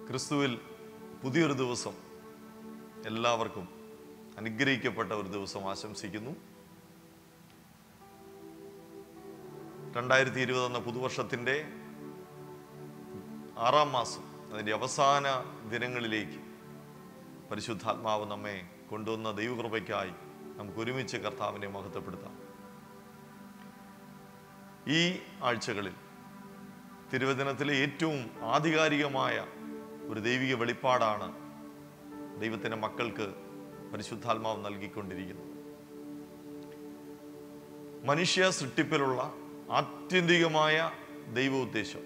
ക്രിസ്തുവിൽ പുതിയൊരു ദിവസം എല്ലാവർക്കും അനുഗ്രഹിക്കപ്പെട്ട ഒരു ദിവസം ആശംസിക്കുന്നു രണ്ടായിരത്തി ഇരുപത് എന്ന പുതുവർഷത്തിൻ്റെ ആറാം മാസം അതിൻ്റെ അവസാന ദിനങ്ങളിലേക്ക് പരിശുദ്ധാത്മാവ് നമ്മെ കൊണ്ടുവന്ന ദൈവകൃപയ്ക്കായി നമുക്ക് ഒരുമിച്ച് കർത്താവിനെ മഹത്വപ്പെടുത്താം ഈ ആഴ്ചകളിൽ തിരുവചനത്തിലെ ഏറ്റവും ആധികാരികമായ ഒരു ദൈവിക വെളിപ്പാടാണ് ദൈവത്തിൻ്റെ മക്കൾക്ക് പരിശുദ്ധാത്മാവ് നൽകിക്കൊണ്ടിരിക്കുന്നത് മനുഷ്യ സൃഷ്ടിപ്പിലുള്ള ആത്യന്തികമായ ദൈവ ഉദ്ദേശം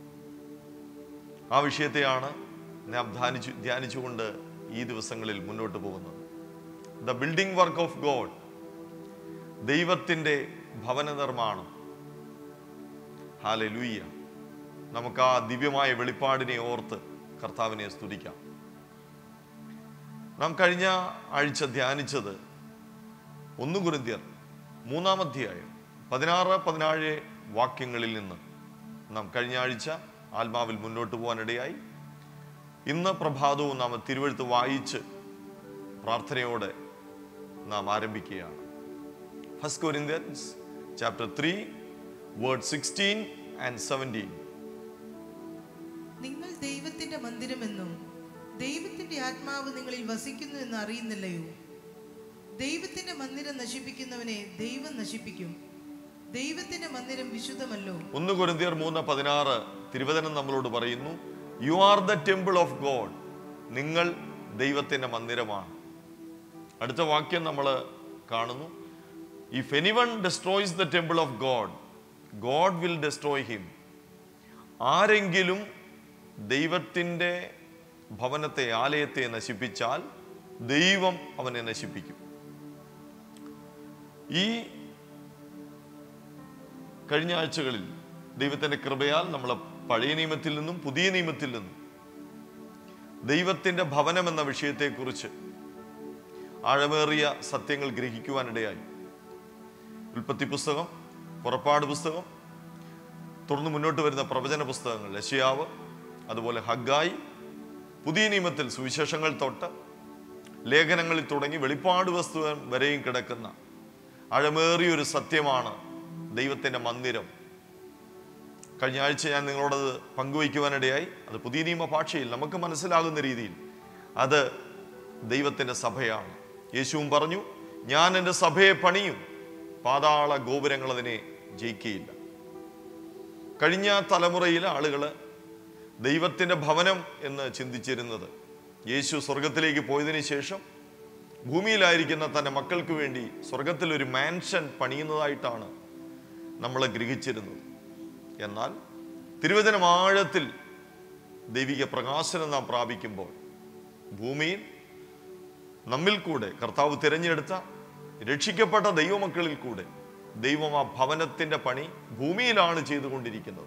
ആ വിഷയത്തെയാണ് നാം ധ്യാനിച്ചു ധ്യാനിച്ചുകൊണ്ട് ഈ ദിവസങ്ങളിൽ മുന്നോട്ട് പോകുന്നത് the building work of God ദൈവത്തിൻ്റെ ഭവന നിർമ്മാണം ഹാലെ ലൂയ്യ നമുക്ക് ആ ദിവ്യമായ വെളിപ്പാടിനെ ഓർത്ത് കർത്താവിനെ സ്തുതിക്കാം നാം കഴിഞ്ഞ ആഴ്ച ധ്യാനിച്ചത് ഒന്ന് കുരുന്തിയർ മൂന്നാം അധ്യായം പതിനാറ് പതിനാറ് വാക്യങ്ങളിൽ നിന്ന് നാം കഴിഞ്ഞ ആഴ്ച ആത്മാവിൽ മുന്നോട്ട് പോകാനിടയായി ഇന്ന് പ്രഭാതവും നാം തിരുവഴുത്ത് വായിച്ച് പ്രാർത്ഥനയോടെ നാം ആരംഭിക്കുകയാണ് first Corinthians chapter three word sixteen and seventeen നിങ്ങൾ ദൈവത്തിന്റെ മന്ദിരമെന്നും ദൈവത്തിന്റെ ആത്മാവ് നിങ്ങളിൽ വസിക്കുന്നു എന്ന് അറിയുന്നില്ലയോ ദൈവത്തിന്റെ മന്ദിരം നശിപ്പിക്കുന്നവനെ ദൈവം നശിപ്പിക്കും ദൈവത്തിന്റെ മന്ദിരം വിശുദ്ധമല്ലോ ഒന്ന് കൊരിന്തിയർ മൂന്ന് പതിനാറ് തിരുവചനം നമ്മളോട് പറയുന്നു you are the temple of God നിങ്ങൾ ദൈവത്തിന്റെ മന്ദിരമാണ് അടുത്ത വാക്യം നമ്മൾ കാണുന്നു if anyone destroys the temple of God God will destroy him ആരെങ്കിലും ദൈവത്തിൻ്റെ ഭവനത്തെ ആലയത്തെ നശിപ്പിച്ചാൽ ദൈവം അവനെ നശിപ്പിക്കും ഈ കഴിഞ്ഞ ആഴ്ചകളിൽ ദൈവത്തിന്റെ കൃപയാൽ നമ്മൾ പഴയ നിയമത്തിൽ നിന്നും പുതിയ നിയമത്തിൽ നിന്നും ദൈവത്തിന്റെ ഭവനം എന്ന വിഷയത്തെക്കുറിച്ച് ആഴമേറിയ സത്യങ്ങൾ ഗ്രഹിക്കുവാനിടയായി ഉൽപ്പത്തി പുസ്തകം പുറപ്പാട് പുസ്തകം തുടർന്ന് മുന്നോട്ട് വരുന്ന പ്രവചന പുസ്തകങ്ങൾ ലശിയാവ് അതുപോലെ ഹഗായി പുതിയ നിയമത്തിൽ സുവിശേഷങ്ങൾ തൊട്ട് ലേഖനങ്ങളിൽ തുടങ്ങി വെളിപ്പാട് പുസ്തകം വരെയും കിടക്കുന്ന അഴമേറിയൊരു സത്യമാണ് ദൈവത്തിൻ്റെ മന്ദിരം കഴിഞ്ഞ ആഴ്ച ഞാൻ നിങ്ങളോടത് പങ്കുവയ്ക്കുവാനിടയായി അത് പുതിയ നിയമ ഭാഷയിൽ നമുക്ക് മനസ്സിലാകുന്ന രീതിയിൽ അത് ദൈവത്തിൻ്റെ സഭയാണ് യേശുവും പറഞ്ഞു ഞാൻ എൻ്റെ സഭയെ പണിയും പാതാള ഗോപുരങ്ങൾ അതിനെ ജയിക്കുകയില്ല കഴിഞ്ഞ തലമുറയിലെ ആളുകൾ ദൈവത്തിൻ്റെ ഭവനം എന്ന് ചിന്തിച്ചിരുന്നത് യേശു സ്വർഗത്തിലേക്ക് പോയതിനു ശേഷം ഭൂമിയിലായിരിക്കുന്ന തൻ്റെ മക്കൾക്ക് വേണ്ടി സ്വർഗത്തിൽ ഒരു മാൻഷൻ പണിയുന്നതായിട്ടാണ് നമ്മൾ ഗ്രഹിച്ചിരുന്നത് എന്നാൽ തിരുവചനം ആഴത്തിൽ ദൈവിക പ്രകാശനം നാം പ്രാപിക്കുമ്പോൾ ഭൂമിയിൽ നമ്മിൽ കൂടെ കർത്താവ് തിരഞ്ഞെടുത്ത രക്ഷിക്കപ്പെട്ട ദൈവമക്കളിൽ കൂടെ ദൈവം ആ ഭവനത്തിൻ്റെ പണി ഭൂമിയിലാണ് ചെയ്തുകൊണ്ടിരിക്കുന്നത്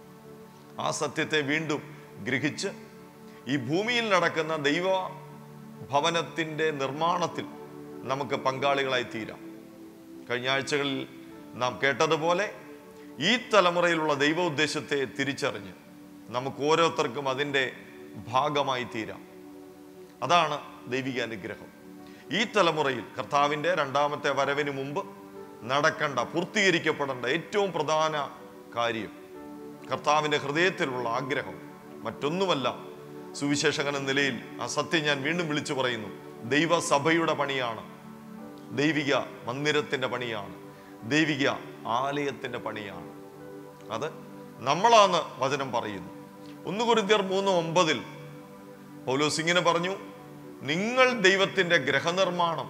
ആ സത്യത്തെ വീണ്ടും ഗ്രഹിച്ച് ഈ ഭൂമിയിൽ നടക്കുന്ന ദൈവ ഭവനത്തിൻ്റെ നിർമ്മാണത്തിൽ നമുക്ക് പങ്കാളികളായി തീരാം കഴിഞ്ഞ ആഴ്ചകളിൽ നാം കേട്ടതുപോലെ ഈ തലമുറയിലുള്ള ദൈവ ഉദ്ദേശത്തെ തിരിച്ചറിഞ്ഞ് നമുക്ക് ഓരോരുത്തർക്കും അതിൻ്റെ ഭാഗമായി തീരാം അതാണ് ദൈവിക അനുഗ്രഹം ഈ തലമുറയിൽ കർത്താവിൻ്റെ രണ്ടാമത്തെ വരവിന് മുമ്പ് നടക്കേണ്ട പൂർത്തീകരിക്കപ്പെടേണ്ട ഏറ്റവും പ്രധാന കാര്യം കർത്താവിൻ്റെ ഹൃദയത്തിലുള്ള ആഗ്രഹം മറ്റൊന്നുമല്ല സുവിശേഷകൻ എന്ന നിലയിൽ ആ സത്യം ഞാൻ വീണ്ടും വിളിച്ചു പറയുന്നു ദൈവസഭയുടെ പണിയാണ് ദൈവിക മന്ദിരത്തിൻ്റെ പണിയാണ് ദൈവിക ആലയത്തിൻ്റെ പണിയാണ് അത് നമ്മളാണ് വചനം പറയുന്നു ഒന്ന് കുരുത്തിയർ മൂന്ന് ഒമ്പതിൽ പൗലോസ് ഇങ്ങനെ പറഞ്ഞു നിങ്ങൾ ദൈവത്തിൻ്റെ ഗ്രഹനിർമ്മാണം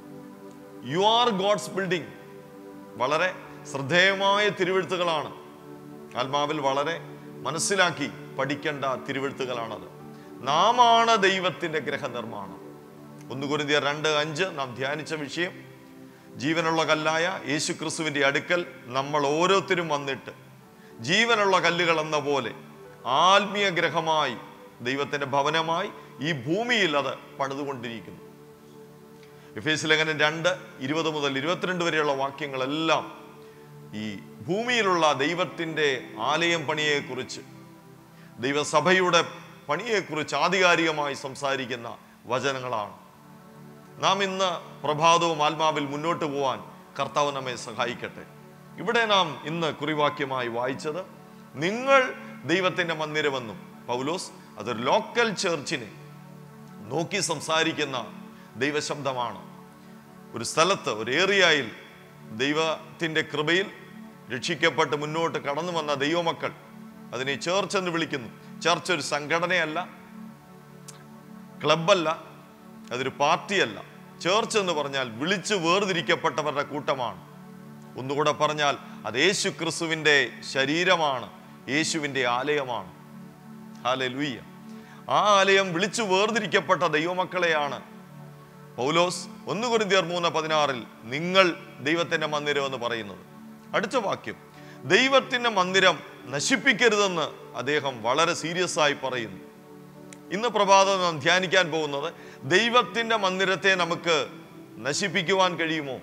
യു ആർ ഗോഡ്സ് ബിൽഡിംഗ് വളരെ ശ്രദ്ധേയമായ തിരുവെഴുത്തുകളാണ് ആത്മാവിൽ വളരെ മനസ്സിലാക്കി പഠിക്കേണ്ട തിരുവെഴുത്തുകളാണത് നാമാണ് ദൈവത്തിൻ്റെ ഗ്രഹനിർമ്മാണം ഒന്ന് കുരുതിയ രണ്ട് അഞ്ച് നാം ധ്യാനിച്ച വിഷയം ജീവനുള്ള കല്ലായ യേശു ക്രിസ്തുവിൻ്റെ അടുക്കൽ നമ്മൾ ഓരോരുത്തരും വന്നിട്ട് ജീവനുള്ള കല്ലുകൾ എന്ന പോലെ ആത്മീയ ഗ്രഹമായി ദൈവത്തിൻ്റെ ഭവനമായി ഈ ഭൂമിയിൽ അത് പണിതുകൊണ്ടിരിക്കുന്നു എഫേസ് ലേഖനം രണ്ട് ഇരുപത് മുതൽ ഇരുപത്തിരണ്ട് വരെയുള്ള വാക്യങ്ങളെല്ലാം ഈ ഭൂമിയിലുള്ള ദൈവത്തിൻ്റെ ആലയം പണിയെക്കുറിച്ച് ദൈവസഭയുടെ പണിയെക്കുറിച്ച് ആധികാരികമായി സംസാരിക്കുന്ന വചനങ്ങളാണ് നാം ഇന്ന് പ്രഭാതവും ആത്മാവിൽ മുന്നോട്ട് പോവാൻ കർത്താവ് നമ്മെ സഹായിക്കട്ടെ ഇവിടെ നാം ഇന്ന് കുറിവാക്യമായി വായിച്ചത് നിങ്ങൾ ദൈവത്തിന്റെ മന്ദിരമെന്നും പൗലോസ് അതൊരു ലോക്കൽ ചേർച്ചിനെ നോക്കി സംസാരിക്കുന്ന ദൈവശബ്ദമാണ് ഒരു സ്ഥലത്ത് ഒരു ഏറിയയിൽ ദൈവത്തിൻ്റെ കൃപയിൽ രക്ഷിക്കപ്പെട്ട് മുന്നോട്ട് കടന്നു വന്ന ദൈവമക്കൾ അതിനെ ചേർച്ച് എന്ന് വിളിക്കുന്നു ചർച്ച് ഒരു സംഘടനയല്ല ക്ലബല്ല അതൊരു പാർട്ടിയല്ല ചേർച്ച് എന്ന് പറഞ്ഞാൽ വിളിച്ചു വേർതിരിക്കപ്പെട്ടവരുടെ കൂട്ടമാണ് ഒന്നുകൂടെ പറഞ്ഞാൽ അത് യേശു ക്രിസ്തുവിൻ്റെ ശരീരമാണ് യേശുവിൻ്റെ ആലയമാണ് ഹാലെ ലൂയ്യ ആ ആലയം വിളിച്ചു വേർതിരിക്കപ്പെട്ട ദൈവമക്കളെയാണ് പൗലോസ് ഒന്ന് കുരിന്തിയർ മൂന്ന് പതിനാറിൽ നിങ്ങൾ ദൈവത്തിന്റെ മന്ദിരം എന്ന് പറയുന്നത് അടുത്ത വാക്യം ദൈവത്തിന്റെ മന്ദിരം നശിപ്പിക്കരുതെന്ന് അദ്ദേഹം വളരെ സീരിയസ് ആയി പറയുന്നു ഇന്ന് പ്രഭാതം നാം ധ്യാനിക്കാൻ പോകുന്നത് ദൈവത്തിന്റെ മന്ദിരത്തെ നമുക്ക് നശിപ്പിക്കുവാൻ കഴിയുമോ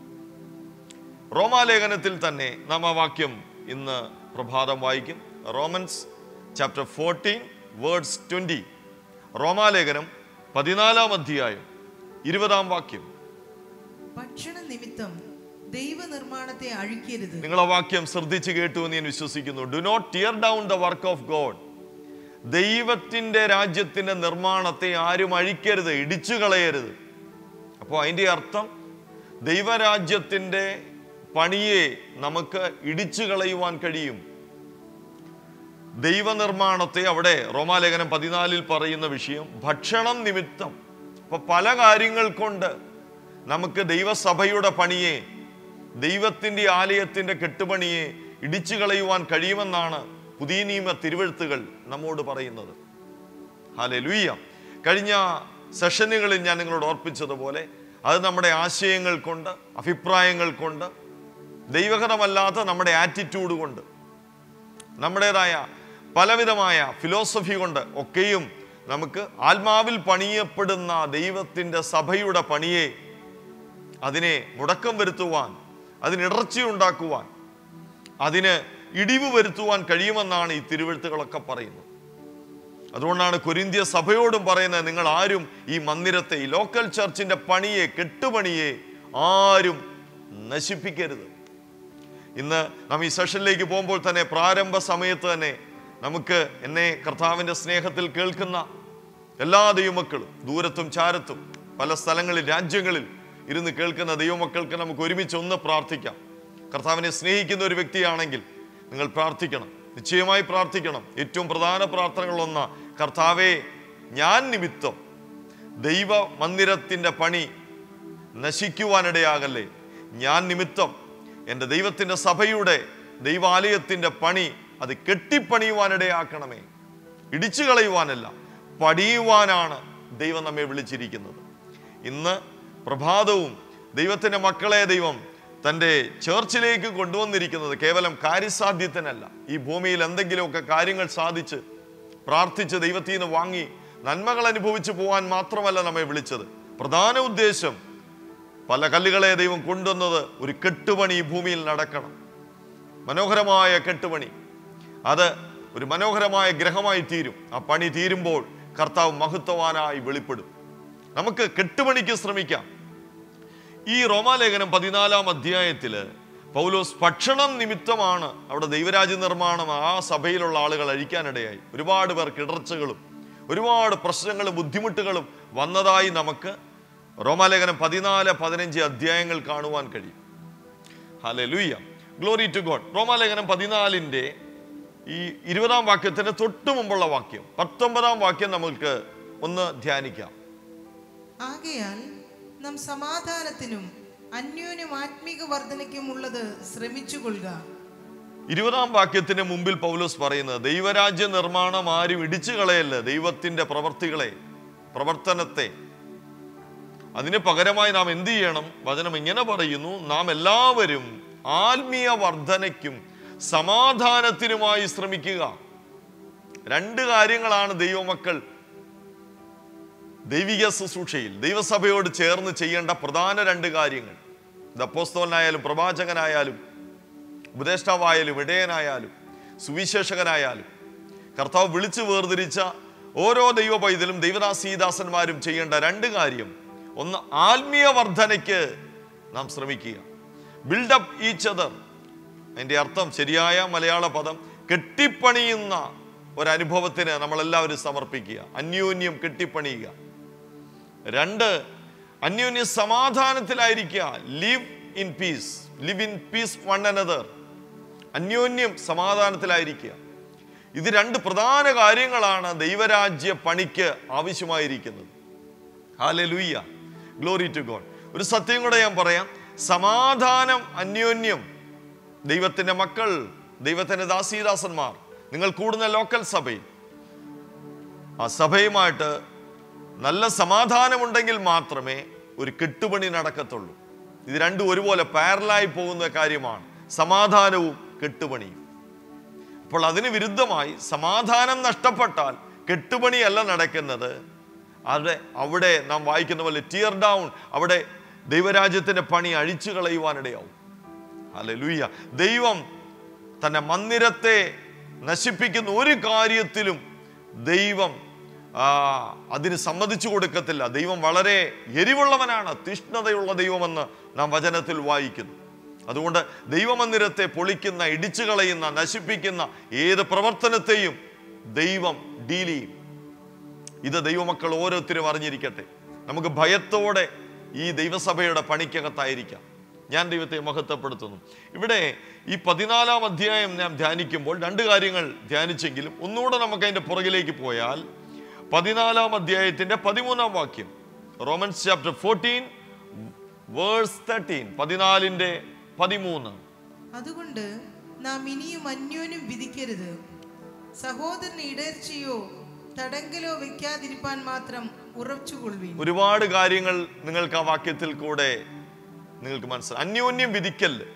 റോമാലേഖനത്തിൽ തന്നെ നാം ആ വാക്യം ഇന്ന് പ്രഭാതം വായിക്കും Romans chapter fourteen words twenty റോമാലേഖനം പതിനാലാം അധ്യായം ഇരുപതാം വാക്യം ഭക്ഷണ നിമിത്തം ദൈവനിർമ്മാണത്തെ അഴിക്കരുത് നിങ്ങൾ ആ വാക്യം ശ്രദ്ധിച്ച് കേട്ടു എന്ന് ഞാൻ വിശ്വസിക്കുന്നു do not tear down the work of God ദൈവത്തിന്റെ രാജ്യത്തിന്റെ നിർമ്മാണത്തെ ആരും അഴിക്കരുത് ഇടിച്ചു കളയരുത് അപ്പോൾ അതിൻ്റെ അർത്ഥം ദൈവരാജ്യത്തിന്റെ പണിയെ നമുക്ക് ഇടിച്ചു കളയുവാൻ കഴിയും ദൈവനിർമ്മാണത്തെ അവിടെ റോമാലേഖനം പതിനാലിൽ പറയുന്ന വിഷയം ഭക്ഷണം നിമിത്തം ഇപ്പൊ പല കാര്യങ്ങൾ കൊണ്ട് നമുക്ക് ദൈവസഭയുടെ പണിയെ ദൈവത്തിന്റെ ആലയത്തിന്റെ കെട്ടുപണിയെ ഇടിച്ചു കളയുവാൻ കഴിയുമെന്നാണ് പുതിയ നിയമ തിരുവഴുത്തുകൾ നമ്മോട് പറയുന്നത് ഹാലെ ലൂയ്യ കഴിഞ്ഞ സെഷനുകളിൽ ഞാൻ നിങ്ങളോട് ഓർപ്പിച്ചതുപോലെ അത് നമ്മുടെ ആശയങ്ങൾ കൊണ്ട് അഭിപ്രായങ്ങൾ കൊണ്ട് ദൈവകരമല്ലാത്ത നമ്മുടെ ആറ്റിറ്റ്യൂഡ് കൊണ്ട് നമ്മുടേതായ പലവിധമായ ഫിലോസഫി കൊണ്ട് ഒക്കെയും നമുക്ക് ആത്മാവിൽ പണിയപ്പെടുന്ന ദൈവത്തിൻ്റെ സഭയുടെ പണിയെ അതിനെ മുടക്കം വരുത്തുവാൻ അതിന് ഇടർച്ച ഉണ്ടാക്കുവാൻ അതിന് ഇടിവ് വരുത്തുവാൻ കഴിയുമെന്നാണ് ഈ തിരുവഴുത്തുകളൊക്കെ പറയുന്നത് അതുകൊണ്ടാണ് കൊരിന്ത്യ സഭയോടും പറയുന്നത് നിങ്ങൾ ആരും ഈ മന്ദിരത്തെ ഈ ലോക്കൽ ചർച്ചിന്റെ പണിയെ കെട്ടുപണിയെ ആരും നശിപ്പിക്കരുത് ഇന്ന് നാം ഈ സെഷനിലേക്ക് പോകുമ്പോൾ തന്നെ പ്രാരംഭ സമയത്ത് തന്നെ നമുക്ക് എന്നെ കർത്താവിൻ്റെ സ്നേഹത്തിൽ കേൾക്കുന്ന എല്ലാ ദൈവമക്കളും ദൂരത്തും ചാരത്തും പല സ്ഥലങ്ങളിൽ രാജ്യങ്ങളിൽ ഇരുന്ന് കേൾക്കുന്ന ദൈവമക്കൾക്ക് നമുക്ക് ഒരുമിച്ച് ഒന്ന് പ്രാർത്ഥിക്കാം കർത്താവിനെ സ്നേഹിക്കുന്ന ഒരു വ്യക്തിയാണെങ്കിൽ നിങ്ങൾ പ്രാർത്ഥിക്കണം നിശ്ചയമായി പ്രാർത്ഥിക്കണം ഏറ്റവും പ്രധാന പ്രാർത്ഥനകളൊന്ന കർത്താവെ ഞാൻ നിമിത്തം ദൈവ മന്ദിരത്തിൻ്റെ പണി നശിക്കുവാനിടയാകല്ലേ ഞാൻ നിമിത്തം എൻ്റെ ദൈവത്തിൻ്റെ സഭയുടെ ദൈവാലയത്തിൻ്റെ പണി അത് കെട്ടിപ്പണിയുവാനിടയാക്കണമേ ഇടിച്ചു കളയുവാനല്ല പടിയുവാനാണ് ദൈവം നമ്മെ വിളിച്ചിരിക്കുന്നത് ഇന്ന് പ്രഭാതവും ദൈവത്തിൻ്റെ മക്കളെ ദൈവം തൻ്റെ ചേർച്ചിലേക്ക് കൊണ്ടുവന്നിരിക്കുന്നത് കേവലം കാര്യസാധ്യത്തിനല്ല ഈ ഭൂമിയിൽ എന്തെങ്കിലുമൊക്കെ കാര്യങ്ങൾ സാധിച്ച് പ്രാർത്ഥിച്ച് ദൈവത്തിൽ നിന്ന് വാങ്ങി നന്മകൾ അനുഭവിച്ചു പോകാൻ മാത്രമല്ല നമ്മെ വിളിച്ചത് പ്രധാന ഉദ്ദേശം പല കല്ലുകളെ ദൈവം കൊണ്ടുവന്നത് ഒരു കെട്ടുപണി ഈ ഭൂമിയിൽ നടക്കണം മനോഹരമായ കെട്ടുപണി അത് ഒരു മനോഹരമായ ഗ്രഹമായി തീരും ആ പണി തീരുമ്പോൾ കർത്താവ് മഹത്വവാനായി വെളിപ്പെടും നമുക്ക് കെട്ടുപണിക്ക് ശ്രമിക്കാം ഈ റോമാലേഖനം പതിനാലാം അധ്യായത്തില് പൗലോസ് ഭക്ഷണം നിമിത്തമാണ് അവിടെ ദൈവരാജ്യ നിർമ്മാണം ആ സഭയിലുള്ള ആളുകൾ അഴിക്കാനിടയായി ഒരുപാട് പേർക്ക് ഇടർച്ചകളും ഒരുപാട് പ്രശ്നങ്ങളും ബുദ്ധിമുട്ടുകളും വന്നതായി നമുക്ക് റോമാലേഖനം പതിനാല് പതിനഞ്ച് അധ്യായങ്ങൾ കാണുവാൻ കഴിയും ഹലെ ലൂയ്യ ഗ്ലോറി ടു ഗോഡ് റോമാലേഖനം പതിനാലിൻ്റെ ഈ ഇരുപതാം വാക്യത്തിന് തൊട്ടു മുമ്പുള്ള വാക്യം പത്തൊമ്പതാം വാക്യം നമുക്ക് ഒന്ന് ധ്യാനിക്കാം ആകയാൽ നാം സമാധാനത്തിനും അന്യോന്യം ആത്മീക വർധനയ്ക്കും ഉള്ളത് ശ്രമിച്ചുകൊള്ളുക ഇരുപതാം വാക്യത്തിന് മുമ്പിൽ പൗലോസ് പറയുന്നത് ദൈവരാജ്യ നിർമ്മാണം ആരും ഇടിച്ചു കളയല്ല ദൈവത്തിന്റെ പ്രവർത്തികളെ പ്രവർത്തനത്തെ അതിന് പകരമായി നാം എന്ത് ചെയ്യണം വചനം ഇങ്ങനെ പറയുന്നു നാം എല്ലാവരും ആത്മീയ വർധനയ്ക്കും സമാധാനത്തിനുമായി ശ്രമിക്കുക രണ്ട് കാര്യങ്ങളാണ് ദൈവമക്കൾ ദൈവിക ശുശ്രൂഷയിൽ ദൈവസഭയോട് ചേർന്ന് ചെയ്യേണ്ട പ്രധാന രണ്ട് കാര്യങ്ങൾ ഇത് അപ്പോസ്തോലനായാലും പ്രവാചകനായാലും ഉപദേഷ്ടാവായാലും ഇടയനായാലും സുവിശേഷകനായാലും കർത്താവ് വിളിച്ചു വേർതിരിച്ച ഓരോ ദൈവ പൈതലും ദൈവദാസീദാസന്മാരും ചെയ്യേണ്ട രണ്ട് കാര്യം ഒന്ന് ആത്മീയ വർധനയ്ക്ക് നാം ശ്രമിക്കുക ബിൽഡപ്പ് ഈച്ച് അതർ അതിൻ്റെ അർത്ഥം ശരിയായ മലയാള പദം കെട്ടിപ്പണിയുന്ന ഒരനുഭവത്തിന് നമ്മളെല്ലാവരും സമർപ്പിക്കുക അന്യോന്യം കെട്ടിപ്പണിയുക രണ്ട് അന്യോന്യ സമാധാനത്തിലായിരിക്കുക live in peace live in peace one another അന്യോന്യം സമാധാനത്തിലായിരിക്കുക ഇത് രണ്ട് പ്രധാന കാര്യങ്ങളാണ് ദൈവരാജ്യ പണിക്ക് ആവശ്യമായിരിക്കുന്നത് ഹാലലൂയ്യ ഗ്ലോറി ടു ഗോഡ് ഒരു സത്യം കൂടെ ഞാൻ പറയാം സമാധാനം അന്യോന്യം ദൈവത്തിന്റെ മക്കൾ ദൈവത്തിന്റെ ദാസീദാസന്മാർ നിങ്ങൾ കൂടുന്ന ലോക്കൽ സഭയിൽ ആ സഭയുമായിട്ട് നല്ല സമാധാനമുണ്ടെങ്കിൽ മാത്രമേ ഒരു കെട്ടുപണി നടക്കത്തുള്ളൂ ഇത് രണ്ടും ഒരുപോലെ പാരലായി പോകുന്ന കാര്യമാണ് സമാധാനവും കെട്ടുപണിയും അപ്പോൾ അതിന് വിരുദ്ധമായി സമാധാനം നഷ്ടപ്പെട്ടാൽ കെട്ടുപണിയല്ല നടക്കുന്നത് അവിടെ അവിടെ നാം വായിക്കുന്ന പോലെ ടിയർ ഡൗൺ അവിടെ ദൈവരാജ്യത്തിന്റെ പണി അഴിച്ചു കളയുവാനിടയാവും ഹല്ലേലൂയ ദൈവം തന്റെ മന്ദിരത്തെ നശിപ്പിക്കുന്ന ഒരു കാര്യത്തിലും ദൈവം ആ, അതിന് സമ്മതിച്ചു കൊടുക്കത്തില്ല ദൈവം വളരെ എരിവുള്ളവനാണ് തീഷ്ണതയുള്ള ദൈവമെന്ന് നാം വചനത്തിൽ വായിക്കുന്നു അതുകൊണ്ട് ദൈവമന്ദിരത്തെ പൊളിക്കുന്ന ഇടിച്ചു കളയുന്ന നശിപ്പിക്കുന്ന ഏത് പ്രവർത്തനത്തെയും ദൈവം ഡീൽ ചെയ്യും ഇത് ദൈവമക്കൾ ഓരോരുത്തരും അറിഞ്ഞിരിക്കട്ടെ നമുക്ക് ഭയത്തോടെ ഈ ദൈവസഭയുടെ പണിക്കകത്തായിരിക്കാം ഞാൻ ദൈവത്തെ മഹത്വപ്പെടുത്തുന്നു ഇവിടെ ഈ പതിനാലാം അധ്യായം ഞാൻ ധ്യാനിക്കുമ്പോൾ രണ്ട് കാര്യങ്ങൾ ധ്യാനിച്ചെങ്കിലും ഒന്നുകൂടെ നമുക്ക് അതിൻ്റെ പുറകിലേക്ക് പോയാൽ പതിനാലാം അധ്യായത്തിന്റെ പതിമൂന്നാം വാക്യം Romans chapter fourteen verse thirteen പതിനാലിന്റെ പതിമൂന്ന് അതുകൊണ്ട് നാം ഇനിയും അന്യോന്യം വിധിക്കരുത് സഹോദരന് ഇടർച്ചയോ തടങ്കലോ വെക്കാതിരിപ്പാൻ മാത്രം ഉറച്ചുകൊള്ളുവീൻ ഒരുപാട് കാര്യങ്ങൾ നിങ്ങൾക്ക് ആ വാക്യത്തിൽ കൂടെ നിങ്ങൾക്ക് മനസ്സിലായി അന്യോന്യം വിധിക്കല്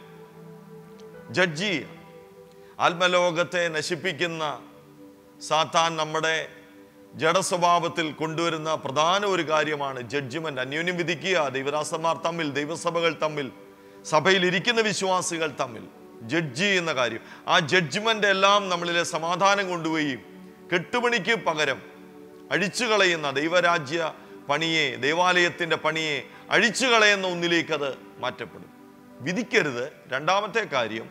ജഡ്ജി ആത്മലോകത്തെ നശിപ്പിക്കുന്ന സാത്താൻ നമ്മുടെ ജഡസ്വഭാവത്തിൽ കൊണ്ടുവരുന്ന പ്രധാന ഒരു കാര്യമാണ് ജഡ്ജ്മെന്റ് അന്യോന്യം വിധിക്കുക ദൈവദാസന്മാർ തമ്മിൽ ദൈവസഭകൾ തമ്മിൽ സഭയിൽ ഇരിക്കുന്ന വിശ്വാസികൾ തമ്മിൽ ജഡ്ജി എന്ന കാര്യം ആ ജഡ്ജ്മെന്റ് എല്ലാം നമ്മളിലെ സമാധാനം കൊണ്ടുപോയി കെട്ടുപണിക്ക് പകരം അഴിച്ചു കളയുന്ന ദൈവരാജ്യ പണിയെ ദേവാലയത്തിന്റെ പണിയെ അഴിച്ചു കളയുന്ന ഒന്നിലേക്ക് അത് മാറ്റപ്പെടും വിധിക്കരുത് രണ്ടാമത്തെ കാര്യം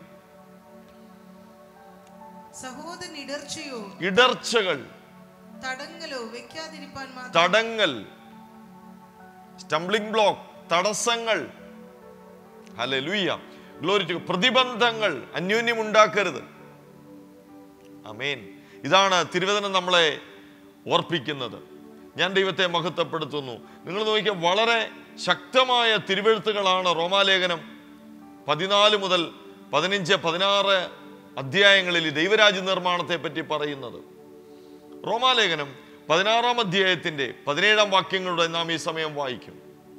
സഹോദരൻ ഇടർച്ചയോ ഇടർച്ചകൾ തടങ്കലോ വെക്കാതിരിപ്പാൻ മാത്രം തടങ്ങൽ സ്റ്റംബ്ലിംഗ് ബ്ലോക്ക് തടസ്സങ്ങൾ ഹല്ലേലൂയ ഗ്ലോറി ടു പ്രതിബന്ധങ്ങൾ അന്യോന്യം ഉണ്ടാക്കരുത് അമേൻ ഇതാണ് തിരുവചനം നമ്മളെ ഓർപ്പിക്കുന്നത് ഞാൻ ദൈവത്തെ മഹത്വപ്പെടുത്തുന്നു നിങ്ങൾ നോക്കിയാൽ വളരെ ശക്തമായ തിരുവെഴുത്തുകളാണ് റോമാലേഖനം പതിനാല് മുതൽ പതിനഞ്ച് പതിനാറ് അധ്യായങ്ങളിൽ ഈ ദൈവരാജ്യ നിർമ്മാണത്തെ പറ്റി പറയുന്നത് റോമാലേഖനം പതിനാറാം അധ്യായത്തിന്റെ പതിനേഴാം വാക്യങ്ങളുടെ നാം ഈ സമയം വായിക്കും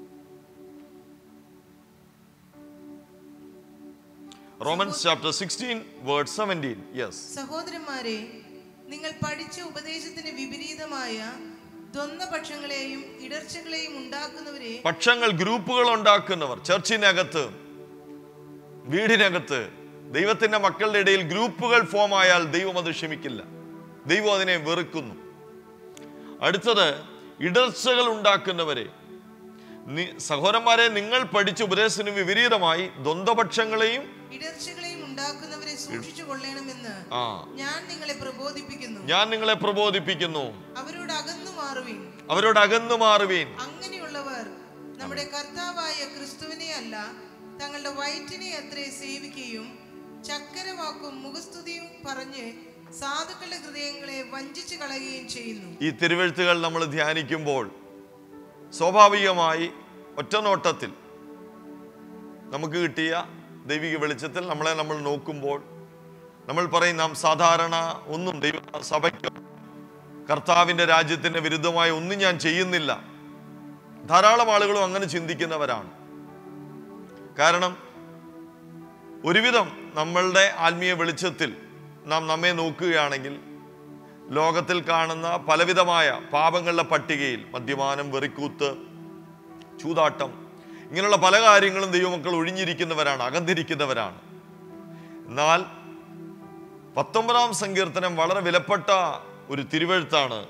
Romans chapter sixteen word seventeen yes സഹോദരന്മാരെ നിങ്ങൾ പഠിച്ച ഉപദേശത്തിന് വിപരീതമായ ദ്വന്ദ്പക്ഷങ്ങളെയും ഇടർച്ചകളെയും ഉണ്ടാക്കുന്നവരെ പക്ഷങ്ങൾ ഗ്രൂപ്പുകൾ ഉണ്ടാക്കുന്നവർ ചർച്ചിനകത്ത് വീടിനകത്ത് ദൈവത്തിന്റെ മക്കളുടെ ഇടയിൽ ഗ്രൂപ്പുകൾ ഫോം ആയാൽ ദൈവം അത് ക്ഷമിക്കില്ല ദൈവം അതിനെ വെറുക്കുന്നു അടുത്തത് ഇടർച്ചകൾ ഉണ്ടാക്കുന്നവരെ നി- സഹോദരന്മാരെ നിങ്ങൾ പഠിച്ച ഉപദേശത്തിന് വിപരീതമായി ദ്വന്ദ്പക്ഷങ്ങളെയും ഇടർച്ചകളെയും ഉണ്ടാക്കുന്നവരെ സൂക്ഷിച്ചു കൊള്ളണമെന്ന് ആ ഞാൻ നിങ്ങളെ പ്രബോധിപ്പിക്കുന്നു ഞാൻ നിങ്ങളെ പ്രബോധിപ്പിക്കുന്നു അവരോട് അകന്നു മാറുവിൻ അവരോട് അകന്നു മാറുവീൻ അങ്ങനെയുള്ളവർ നമ്മുടെ കർത്താവായ ക്രിസ്തുവിനെ അല്ല തങ്ങളുടെ വയറ്റിനെ അത്രേ സേവിക്കുകയും ചക്കരവാക്കും മുഖസ്തുതിയും പറഞ്ഞ് സാധുക്കളുടെ ഹൃദയങ്ങളെ വഞ്ചിച്ചു കളയുകയും ചെയ്യുന്നു ഈ തിരുവെഴുത്തുകൾ നമ്മൾ ധ്യാനിക്കുമ്പോൾ സ്വാഭാവികമായി ഒറ്റനോട്ടത്തിൽ നമുക്ക് കിട്ടിയ ദൈവിക വെളിച്ചത്തിൽ നമ്മളെ നമ്മൾ നോക്കുമ്പോൾ നമ്മൾ പറയും നാം സാധാരണ ഒന്നും ദൈവ സഭയ്ക്കോ കർത്താവിൻ്റെ രാജ്യത്തിന് വിരുദ്ധമായി ഒന്നും ഞാൻ ചെയ്യുന്നില്ല ധാരാളം ആളുകളും അങ്ങനെ ചിന്തിക്കുന്നവരാണ് കാരണം ഒരുവിധം നമ്മളുടെ ആത്മീയ വെളിച്ചത്തിൽ നാം നമ്മെ നോക്കുകയാണെങ്കിൽ ലോകത്തിൽ കാണുന്ന പലവിധമായ പാപങ്ങളുടെ പട്ടികയിൽ മദ്യപാനം വെറിക്കൂത്ത് ചൂതാട്ടം ഇങ്ങനെയുള്ള പല കാര്യങ്ങളും ദൈവമക്കൾ ഒഴിഞ്ഞിരിക്കുന്നവരാണ് അകന്നിരിക്കുന്നവരാണ് എന്നാൽ പത്തൊമ്പതാം സങ്കീർത്തനം വളരെ വിലപ്പെട്ട ഒരു തിരുവഴുത്താണ്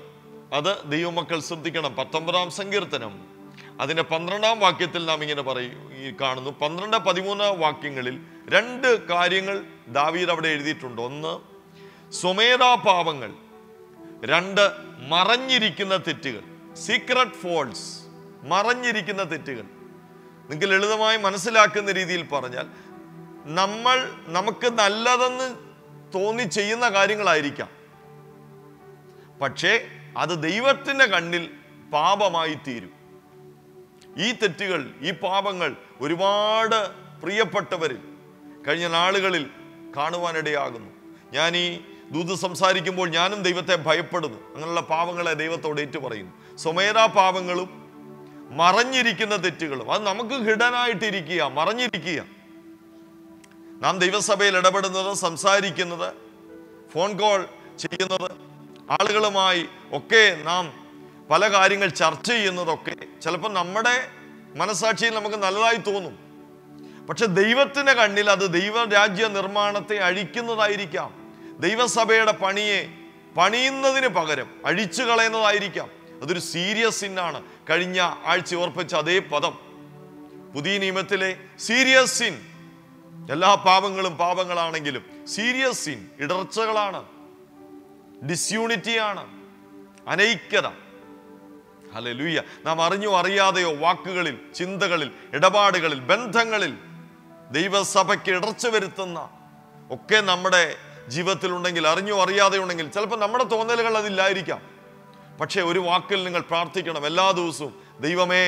അത് ദൈവമക്കൾ ശ്രദ്ധിക്കണം പത്തൊമ്പതാം സങ്കീർത്തനം അതിന്റെ പന്ത്രണ്ടാം വാക്യത്തിൽ നാം ഇങ്ങനെ പറയും ഈ കാണുന്നു പന്ത്രണ്ട് പതിമൂന്ന് വാക്യങ്ങളിൽ രണ്ട് കാര്യങ്ങൾ ദാവീദ് അവിടെ എഴുതിയിട്ടുണ്ട് ഒന്ന് സ്വമേധാ പാപങ്ങൾ രണ്ട് മറഞ്ഞിരിക്കുന്ന തെറ്റുകൾ സീക്രട്ട് ഫോൾസ് മറഞ്ഞിരിക്കുന്ന തെറ്റുകൾ നിങ്ങൾക്ക് ലളിതമായി മനസ്സിലാക്കുന്ന രീതിയിൽ പറഞ്ഞാൽ നമ്മൾ നമുക്ക് നല്ലതെന്ന് തോന്നി ചെയ്യുന്ന കാര്യങ്ങളായിരിക്കാം പക്ഷേ അത് ദൈവത്തിൻ്റെ കണ്ണിൽ പാപമായി തീരും ഈ തെറ്റുകൾ ഈ പാപങ്ങൾ ഒരുപാട് പ്രിയപ്പെട്ടവരിൽ കഴിഞ്ഞ നാളുകളിൽ കാണുവാനിടയാകുന്നു ഞാൻ ഈ ദൂത് സംസാരിക്കുമ്പോൾ ഞാനും ദൈവത്തെ ഭയപ്പെടുന്നു അങ്ങനെയുള്ള പാപങ്ങളെ ദൈവത്തോട് ഏറ്റു പറയുന്നു സ്വമേധാ പാപങ്ങളും മറഞ്ഞിരിക്കുന്ന തെറ്റുകളും അത് നമുക്ക് ഹിഡനായിട്ടിരിക്കുക മറഞ്ഞിരിക്കുക നാം ദൈവസഭയിൽ ഇടപെടുന്നത് സംസാരിക്കുന്നത് ഫോൺ കോൾ ചെയ്യുന്നത് ആളുകളുമായി ഒക്കെ നാം പല കാര്യങ്ങൾ ചർച്ച ചെയ്യുന്നതൊക്കെ ചിലപ്പോൾ നമ്മുടെ മനസാക്ഷിയിൽ നമുക്ക് നല്ലതായി തോന്നും പക്ഷെ ദൈവത്തിന്റെ കണ്ണിൽ അത് ദൈവരാജ്യ നിർമ്മാണത്തെ അഴിക്കുന്നതായിരിക്കാം ദൈവസഭയുടെ പണിയെ പണിയുന്നതിന് പകരം അഴിച്ചു കളയുന്നതായിരിക്കാം അതൊരു സീരിയസ് സിന്നാണ് കഴിഞ്ഞ ആഴ്ച ഓർപ്പിച്ച അതേ പദം പുതിയ നിയമത്തിലെ സീരിയസ് സിൻ എല്ലാ പാപങ്ങളും പാപങ്ങളാണെങ്കിലും സീരിയസ് സിൻ ഇടർച്ചകളാണ് ഡിസ്യൂണിറ്റിയാണ് അനൈക്യത ഹല്ലേലൂയ നാം അറിഞ്ഞോ അറിയാതെയോ വാക്കുകളിൽ ചിന്തകളിൽ ഇടപാടുകളിൽ ബന്ധങ്ങളിൽ ദൈവസഭയ്ക്ക് ഇടർച്ച വരുത്തുന്ന ഒക്കെ നമ്മുടെ ജീവിതത്തിലുണ്ടെങ്കിൽ അറിഞ്ഞോ അറിയാതെ ഉണ്ടെങ്കിൽ ചിലപ്പോൾ നമ്മുടെ തോന്നലുകൾ അതില്ലായിരിക്കാം പക്ഷേ ഒരു വാക്കിൽ നിങ്ങൾ പ്രാർത്ഥിക്കണം എല്ലാ ദിവസവും ദൈവമേ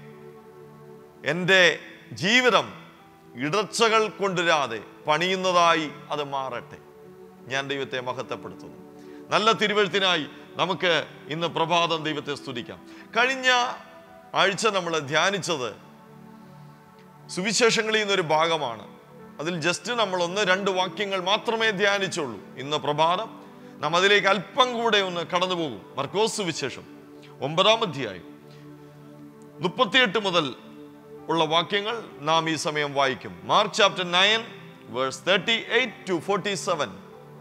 എൻ്റെ ജീവിതം ഇടർച്ചകൾ കൊണ്ടുവരാതെ പണിയുന്നതായി അത് മാറട്ടെ ഞാൻ ദൈവത്തെ മഹത്വപ്പെടുത്തുന്നു നല്ല തിരുവഴുത്തിനായി നമുക്ക് ഇന്ന് പ്രഭാതം ദൈവത്തെ സ്തുതിക്കാം കഴിഞ്ഞ ആഴ്ച നമ്മൾ ധ്യാനിച്ചത് സുവിശേഷങ്ങളിൽ നിന്നൊരു ഭാഗമാണ് അതിൽ ജസ്റ്റ് നമ്മൾ ഒന്ന് രണ്ട് വാക്യങ്ങൾ മാത്രമേ ധ്യാനിച്ചുള്ളൂ ഇന്ന് പ്രഭാതം നാം അതിലേക്ക് അല്പം കൂടെ ഒന്ന് കടന്നു പോകും മർക്കോസ് സുവിശേഷം ഒമ്പതാം അധ്യായം മുപ്പത്തിയെട്ട് മുതൽ ഉള്ള വാക്യങ്ങൾ നാം ഈ സമയം വായിക്കും Mark chapter nine verse thirty eight to forty seven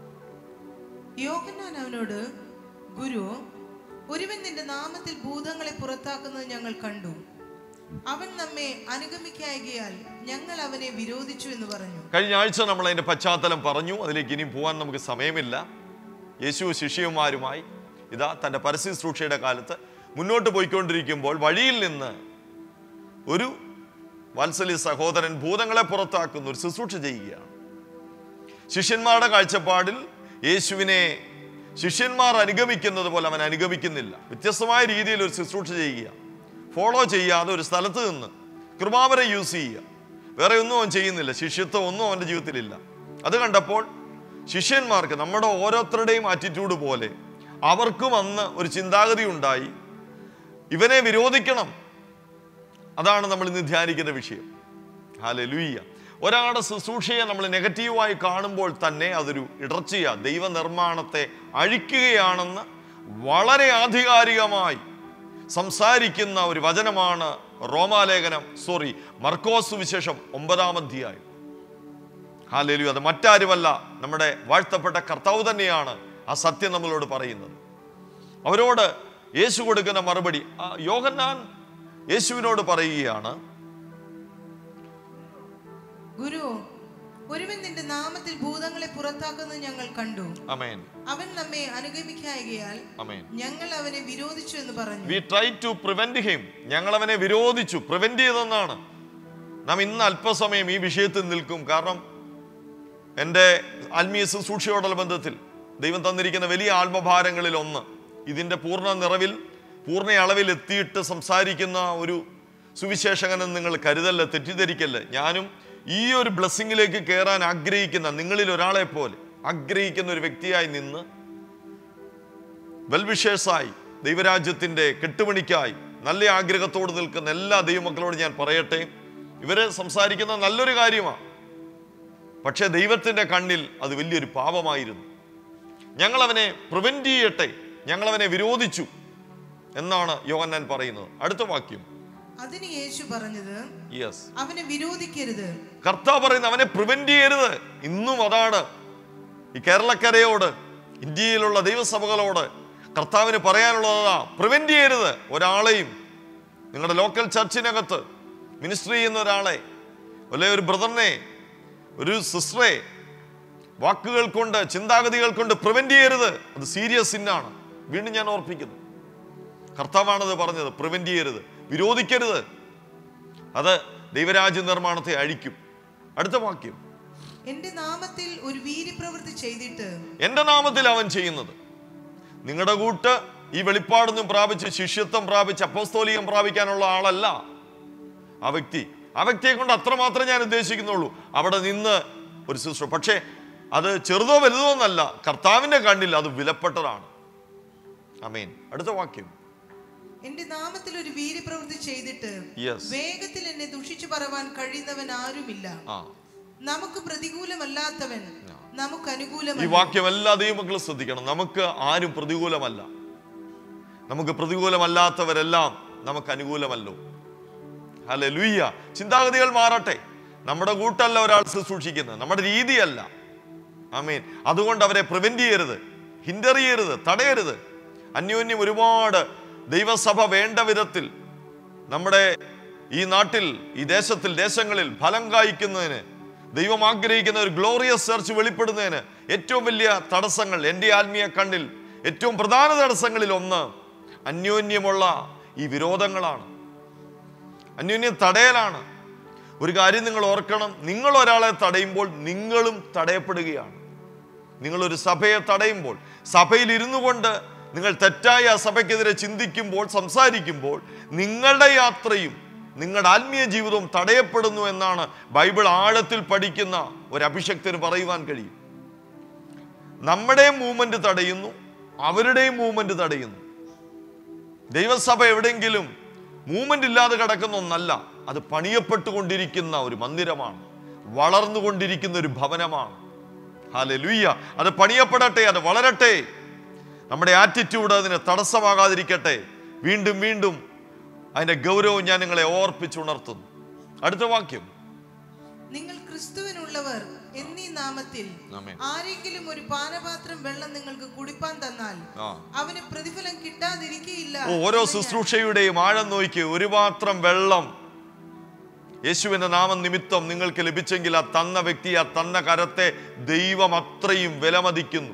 യോഹന്നാൻ അവനോട് ഗുരു ഒരുവൻ നിന്റെ നാമത്തിൽ ഭൂതങ്ങളെ പുറത്താക്കുന്നത് ഞങ്ങൾ കണ്ടു അവൻ നമ്മെ അനുഗമിക്കായകയാൽ ഞങ്ങൾ അവനെ വിരോധിച്ചു എന്ന് പറഞ്ഞു കഴിഞ്ഞ ആഴ്ച നമ്മൾ അതിന്റെ പശ്ചാത്തലം പറഞ്ഞു അതിലേക്ക് ഇനി പോകാൻ നമുക്ക് സമയമില്ല യേശു ശിഷ്യന്മാരുമായി ഇതാ തൻ്റെ പരസ്യ ശുശ്രൂഷയുടെ കാലത്ത് മുന്നോട്ട് പോയിക്കൊണ്ടിരിക്കുമ്പോൾ വഴിയിൽ നിന്ന് ഒരു വാത്സല്യ സഹോദരൻ ഭൂതങ്ങളെ പുറത്താക്കുന്ന ഒരു ശുശ്രൂഷ ചെയ്യുകയാണ് ശിഷ്യന്മാരുടെ കാഴ്ചപ്പാടിൽ യേശുവിനെ ശിഷ്യന്മാർ അനുഗമിക്കുന്നത് പോലെ അവൻ അനുഗമിക്കുന്നില്ല വ്യത്യസ്തമായ രീതിയിൽ ഒരു ശുശ്രൂഷ ചെയ്യുക ഫോളോ ചെയ്യാതെ ഒരു സ്ഥലത്ത് നിന്ന് കൃപാവരെ യൂസ് ചെയ്യുക വേറെ ഒന്നും അവൻ ചെയ്യുന്നില്ല ശിഷ്യത്വം ഒന്നും അവൻ്റെ ജീവിതത്തിലില്ല അത് കണ്ടപ്പോൾ ശിഷ്യന്മാർക്ക് നമ്മുടെ ഓരോരുത്തരുടെയും ആറ്റിറ്റ്യൂഡ് പോലെ അവർക്കും അന്ന് ഒരു ചിന്താഗതി ഉണ്ടായി ഇവനെ വിരോധിക്കണം അതാണ് നമ്മൾ ഇന്ന് ധ്യാനിക്കുന്ന വിഷയം ഹാലലുയ്യ ഒരാളുടെ ശുശ്രൂഷയെ നമ്മൾ നെഗറ്റീവായി കാണുമ്പോൾ തന്നെ അതൊരു ഇടർച്ചയ ദൈവനിർമ്മാണത്തെ അഴിക്കുകയാണെന്ന് വളരെ ആധികാരികമായി സംസാരിക്കുന്ന ഒരു വചനമാണ് റോമാലേഖനം സോറി മർക്കോസ് വിശേഷം ഒമ്പതാം അധ്യായം ഹാലേലു അത് മറ്റാരുമല്ല നമ്മുടെ വാഴ്ത്തപ്പെട്ട കർത്താവ് തന്നെയാണ് ആ സത്യം നമ്മളോട് പറയുന്നത് അവരോട് യേശു കൊടുക്കുന്ന മറുപടി ആ യോഹന്നാൻ യേശുവിനോട് പറയുകയാണ് ഗുരു ഒരുവൻ നിന്റെ നാമത്തിൽ ഭൂതങ്ങളെ പുറത്താക്കുന്നത് ഞങ്ങൾ കണ്ടു അമേൻ അവൻ നമ്മെ അനുഗമിക്കായകയാൽ അമേൻ ഞങ്ങൾ അവനെ വിരോധിച്ചു എന്ന് പറഞ്ഞു we try to prevent him ഞങ്ങൾ അവനെ വിരോധിച്ചു പ്രിവെന്റ് ചെയ്തെന്നാണ് നാം ഇന്ന് അല്പസമയം ഈ വിഷയത്തിൽ നിൽക്കും കാരണം എൻ്റെ ആത്മീയ ശുശ്രൂഷയോടുള്ള ബന്ധത്തിൽ ദൈവം തന്നിരിക്കുന്ന വലിയ ആത്മഭാരങ്ങളിൽ ഒന്ന് ഇതിൻ്റെ പൂർണ്ണ നിറവിൽ പൂർണ്ണ അളവിൽ എത്തിയിട്ട് സംസാരിക്കുന്ന ഒരു സുവിശേഷകനെന്ന് നിങ്ങൾ കരുതല്ല തെറ്റിദ്ധരിക്കല്ലേ ഞാനും ഈ ഒരു ബ്ലെസ്സിങ്ങിലേക്ക് കയറാൻ ആഗ്രഹിക്കുന്ന നിങ്ങളിൽ ഒരാളെ പോലെ ആഗ്രഹിക്കുന്ന ഒരു വ്യക്തിയായി നിന്ന് വെൽവിഷേഴ്സായി ദൈവരാജ്യത്തിൻ്റെ കെട്ടുപണിക്കായി നല്ല ആഗ്രഹത്തോട് നിൽക്കുന്ന എല്ലാ ദൈവമക്കളോട് ഞാൻ പറയട്ടെ ഇവര് സംസാരിക്കുന്ന നല്ലൊരു കാര്യമാണ് പക്ഷേ ദൈവത്തിൻ്റെ കണ്ണിൽ അത് വലിയൊരു പാപമായിരുന്നു ഞങ്ങൾ അവനെ പ്രിവെന്റ് ചെയ്യട്ടെ ഞങ്ങൾ അവനെ വിരോധിച്ചു എന്നാണ് യോഹന്നാൻ പറയുന്നത് അടുത്ത വാക്യം അതിന് യേശു പറഞ്ഞത് യെസ് അവനെ വിരോധിക്കരുത് കർത്താവ് പറയുന്നത് അവനെ പ്രിവെന്റ് ചെയ്യരുത് ഇന്നും അതാണ് ഈ കേരളക്കരയോട് ഇന്ത്യയിലുള്ള ദൈവസഭകളോട് കർത്താവിന് പറയാനുള്ളതാ പ്രിവെന്റ് ചെയ്യരുത് ഒരാളെയും നിങ്ങളുടെ ലോക്കൽ ചർച്ചിനകത്ത് മിനിസ്ട്രി ചെയ്യുന്ന ഒരാളെ അല്ലെ ഒരു ബ്രദറിനെ ഒരു സിസ്റ്ററെ വാക്കുകൾ കൊണ്ട് ചിന്താഗതികൾ കൊണ്ട് പ്രിവെന്റ് ചെയ്യരുത് അത് സീരിയസ് സിന്നാണ് വീണ്ടും ഞാൻ ഓർപ്പിക്കുന്നു കർത്താവാണത് പറഞ്ഞത് പ്രിവെന്റ് ചെയ്യരുത് വിരോധിക്കരുത് അത് ദൈവരാജ്യ നിർമ്മാണത്തെ അഴിക്കും അടുത്ത വാക്യം എന്റെ നാമത്തിൽ ഒരു വീര്യപ്രവൃത്തി ചെയ്തിട്ട് എന്റെ നാമത്തിൽ അവൻ ചെയ്യുന്നത് നിങ്ങളുടെ കൂട്ട് ഈ വെളിപ്പാടൊന്നും പ്രാപിച്ച് ശിഷ്യത്വം പ്രാപിച്ച് അപ്പോസ്തോലികം പ്രാപിക്കാനുള്ള ആളല്ല ആ വ്യക്തി ആ വ്യക്തിയെ കൊണ്ട് അത്രമാത്രം ഞാൻ ഉദ്ദേശിക്കുന്നുള്ളൂ അവിടെ നിന്ന് ഒരു ശുശ്രൂ പക്ഷേ അത് ചെറുതോ വലുതോ എന്നല്ല കർത്താവിന്റെ കണ്ണിൽ അത് വിലപ്പെട്ടതാണ് അമീൻ അടുത്ത വാക്യം എന്റെ നാമത്തിൽ ഒരു വീര്യപ്രവൃത്തി ചെയ്തിട്ട് Yes. വേഗത്തിൽ എന്നെ ദുഷിച്ചു പറവാൻ കഴിയുന്നവൻ ആരുമില്ല ആ നമുക്ക് പ്രതികൂലമല്ലാത്തവൻ നമുക്ക് ഈ അനുകൂലമല്ല വാക്യം എല്ലാ ദൈവമക്കളും ശ്രദ്ധിക്കണം നമുക്ക് ആരും പ്രതികൂലമല്ല നമുക്ക് പ്രതികൂലമല്ലാത്തവരെല്ലാം നമുക്ക് അനുകൂലമല്ലോ അല്ലെ ലുയ്യ ചിന്താഗതികൾ മാറട്ടെ നമ്മുടെ കൂട്ടല്ല ഒരാൾ ശുശ്രൂഷിക്കുന്നത് നമ്മുടെ രീതിയല്ല ആമീൻ അതുകൊണ്ട് അവരെ പ്രിവെന്റ് ചെയ്യരുത് ഹിൻഡർ ചെയ്യരുത് തടയരുത് അന്യോന്യം ഒരുപാട് ദൈവസഭ വേണ്ട വിധത്തിൽ നമ്മുടെ ഈ നാട്ടിൽ ഈ ദേശത്തിൽ ദേശങ്ങളിൽ ഫലം കായ്ക്കുന്നതിന് ദൈവം ആഗ്രഹിക്കുന്ന ഒരു ഗ്ലോറിയസ് സെർച്ച് വെളിപ്പെടുന്നതിന് ഏറ്റവും വലിയ തടസ്സങ്ങൾ എൻ്റെ ആത്മീയ കണ്ണിൽ ഏറ്റവും പ്രധാന തടസ്സങ്ങളിൽ ഒന്ന് അന്യോന്യമുള്ള ഈ വിരോധങ്ങളാണ് അന്യോന്യം തടയലാണ് ഒരു കാര്യം നിങ്ങൾ ഓർക്കണം നിങ്ങൾ ഒരാളെ തടയുമ്പോൾ നിങ്ങളും തടയപ്പെടുകയാണ് നിങ്ങളൊരു സഭയെ തടയുമ്പോൾ സഭയിൽ ഇരുന്നു കൊണ്ട് നിങ്ങൾ തെറ്റായ ആ സഭയ്ക്കെതിരെ ചിന്തിക്കുമ്പോൾ സംസാരിക്കുമ്പോൾ നിങ്ങളുടെ യാത്രയും നിങ്ങളുടെ ആത്മീയ ജീവിതവും തടയപ്പെടുന്നു എന്നാണ് ബൈബിൾ ആഴത്തിൽ പഠിക്കുന്ന ഒരു അഭിഷക്തന് പറയുവാൻ കഴിയും നമ്മുടെയും മൂവ്മെന്റ് തടയുന്നു അവരുടെയും മൂവ്മെന്റ് തടയുന്നു ദൈവസഭ എവിടെയെങ്കിലും മൂവ്മെന്റ് ഇല്ലാതെ കിടക്കുന്ന ഒന്നല്ല അത് പണിയപ്പെട്ടുകൊണ്ടിരിക്കുന്ന ഒരു മന്ദിരമാണ് വളർന്നുകൊണ്ടിരിക്കുന്ന ഒരു ഭവനമാണ് ഹാലെ ലുയ്യ അത് പണിയപ്പെടട്ടെ അത് വളരട്ടെ നമ്മുടെ ആറ്റിറ്റ്യൂഡ് അതിന് തടസ്സമാകാതിരിക്കട്ടെ വീണ്ടും വീണ്ടും അതിന്റെ ഗൗരവം ഞാൻ നിങ്ങളെ ഓർപ്പിച്ചുണർത്തുന്നു അടുത്ത വാക്യം നിങ്ങൾ ക്രിസ്തുവിനുള്ളവർ എന്നീ നാമത്തിൽ ആമേൻ. ആരെങ്കിലും ഒരു പാനപാത്രം വെള്ളം നിങ്ങൾക്ക് കുടിപ്പാൻ തന്നാൽ ആ അവന് പ്രതിഫലം കിട്ടാതിരിക്കയില്ല ഓ, ഓരോ എന്ന് ഞാൻ- ശുശ്രൂഷയുടെയും ആഴം നോക്കി ഒരു പാത്രം വെള്ളം യേശുവിന്റെ നാമം നിമിത്തം നിങ്ങൾക്ക് ലഭിച്ചെങ്കിൽ ആ തന്ന വ്യക്തി ആ തന്ന കരത്തെ ദൈവം അത്രയും വിലമതിക്കുന്നു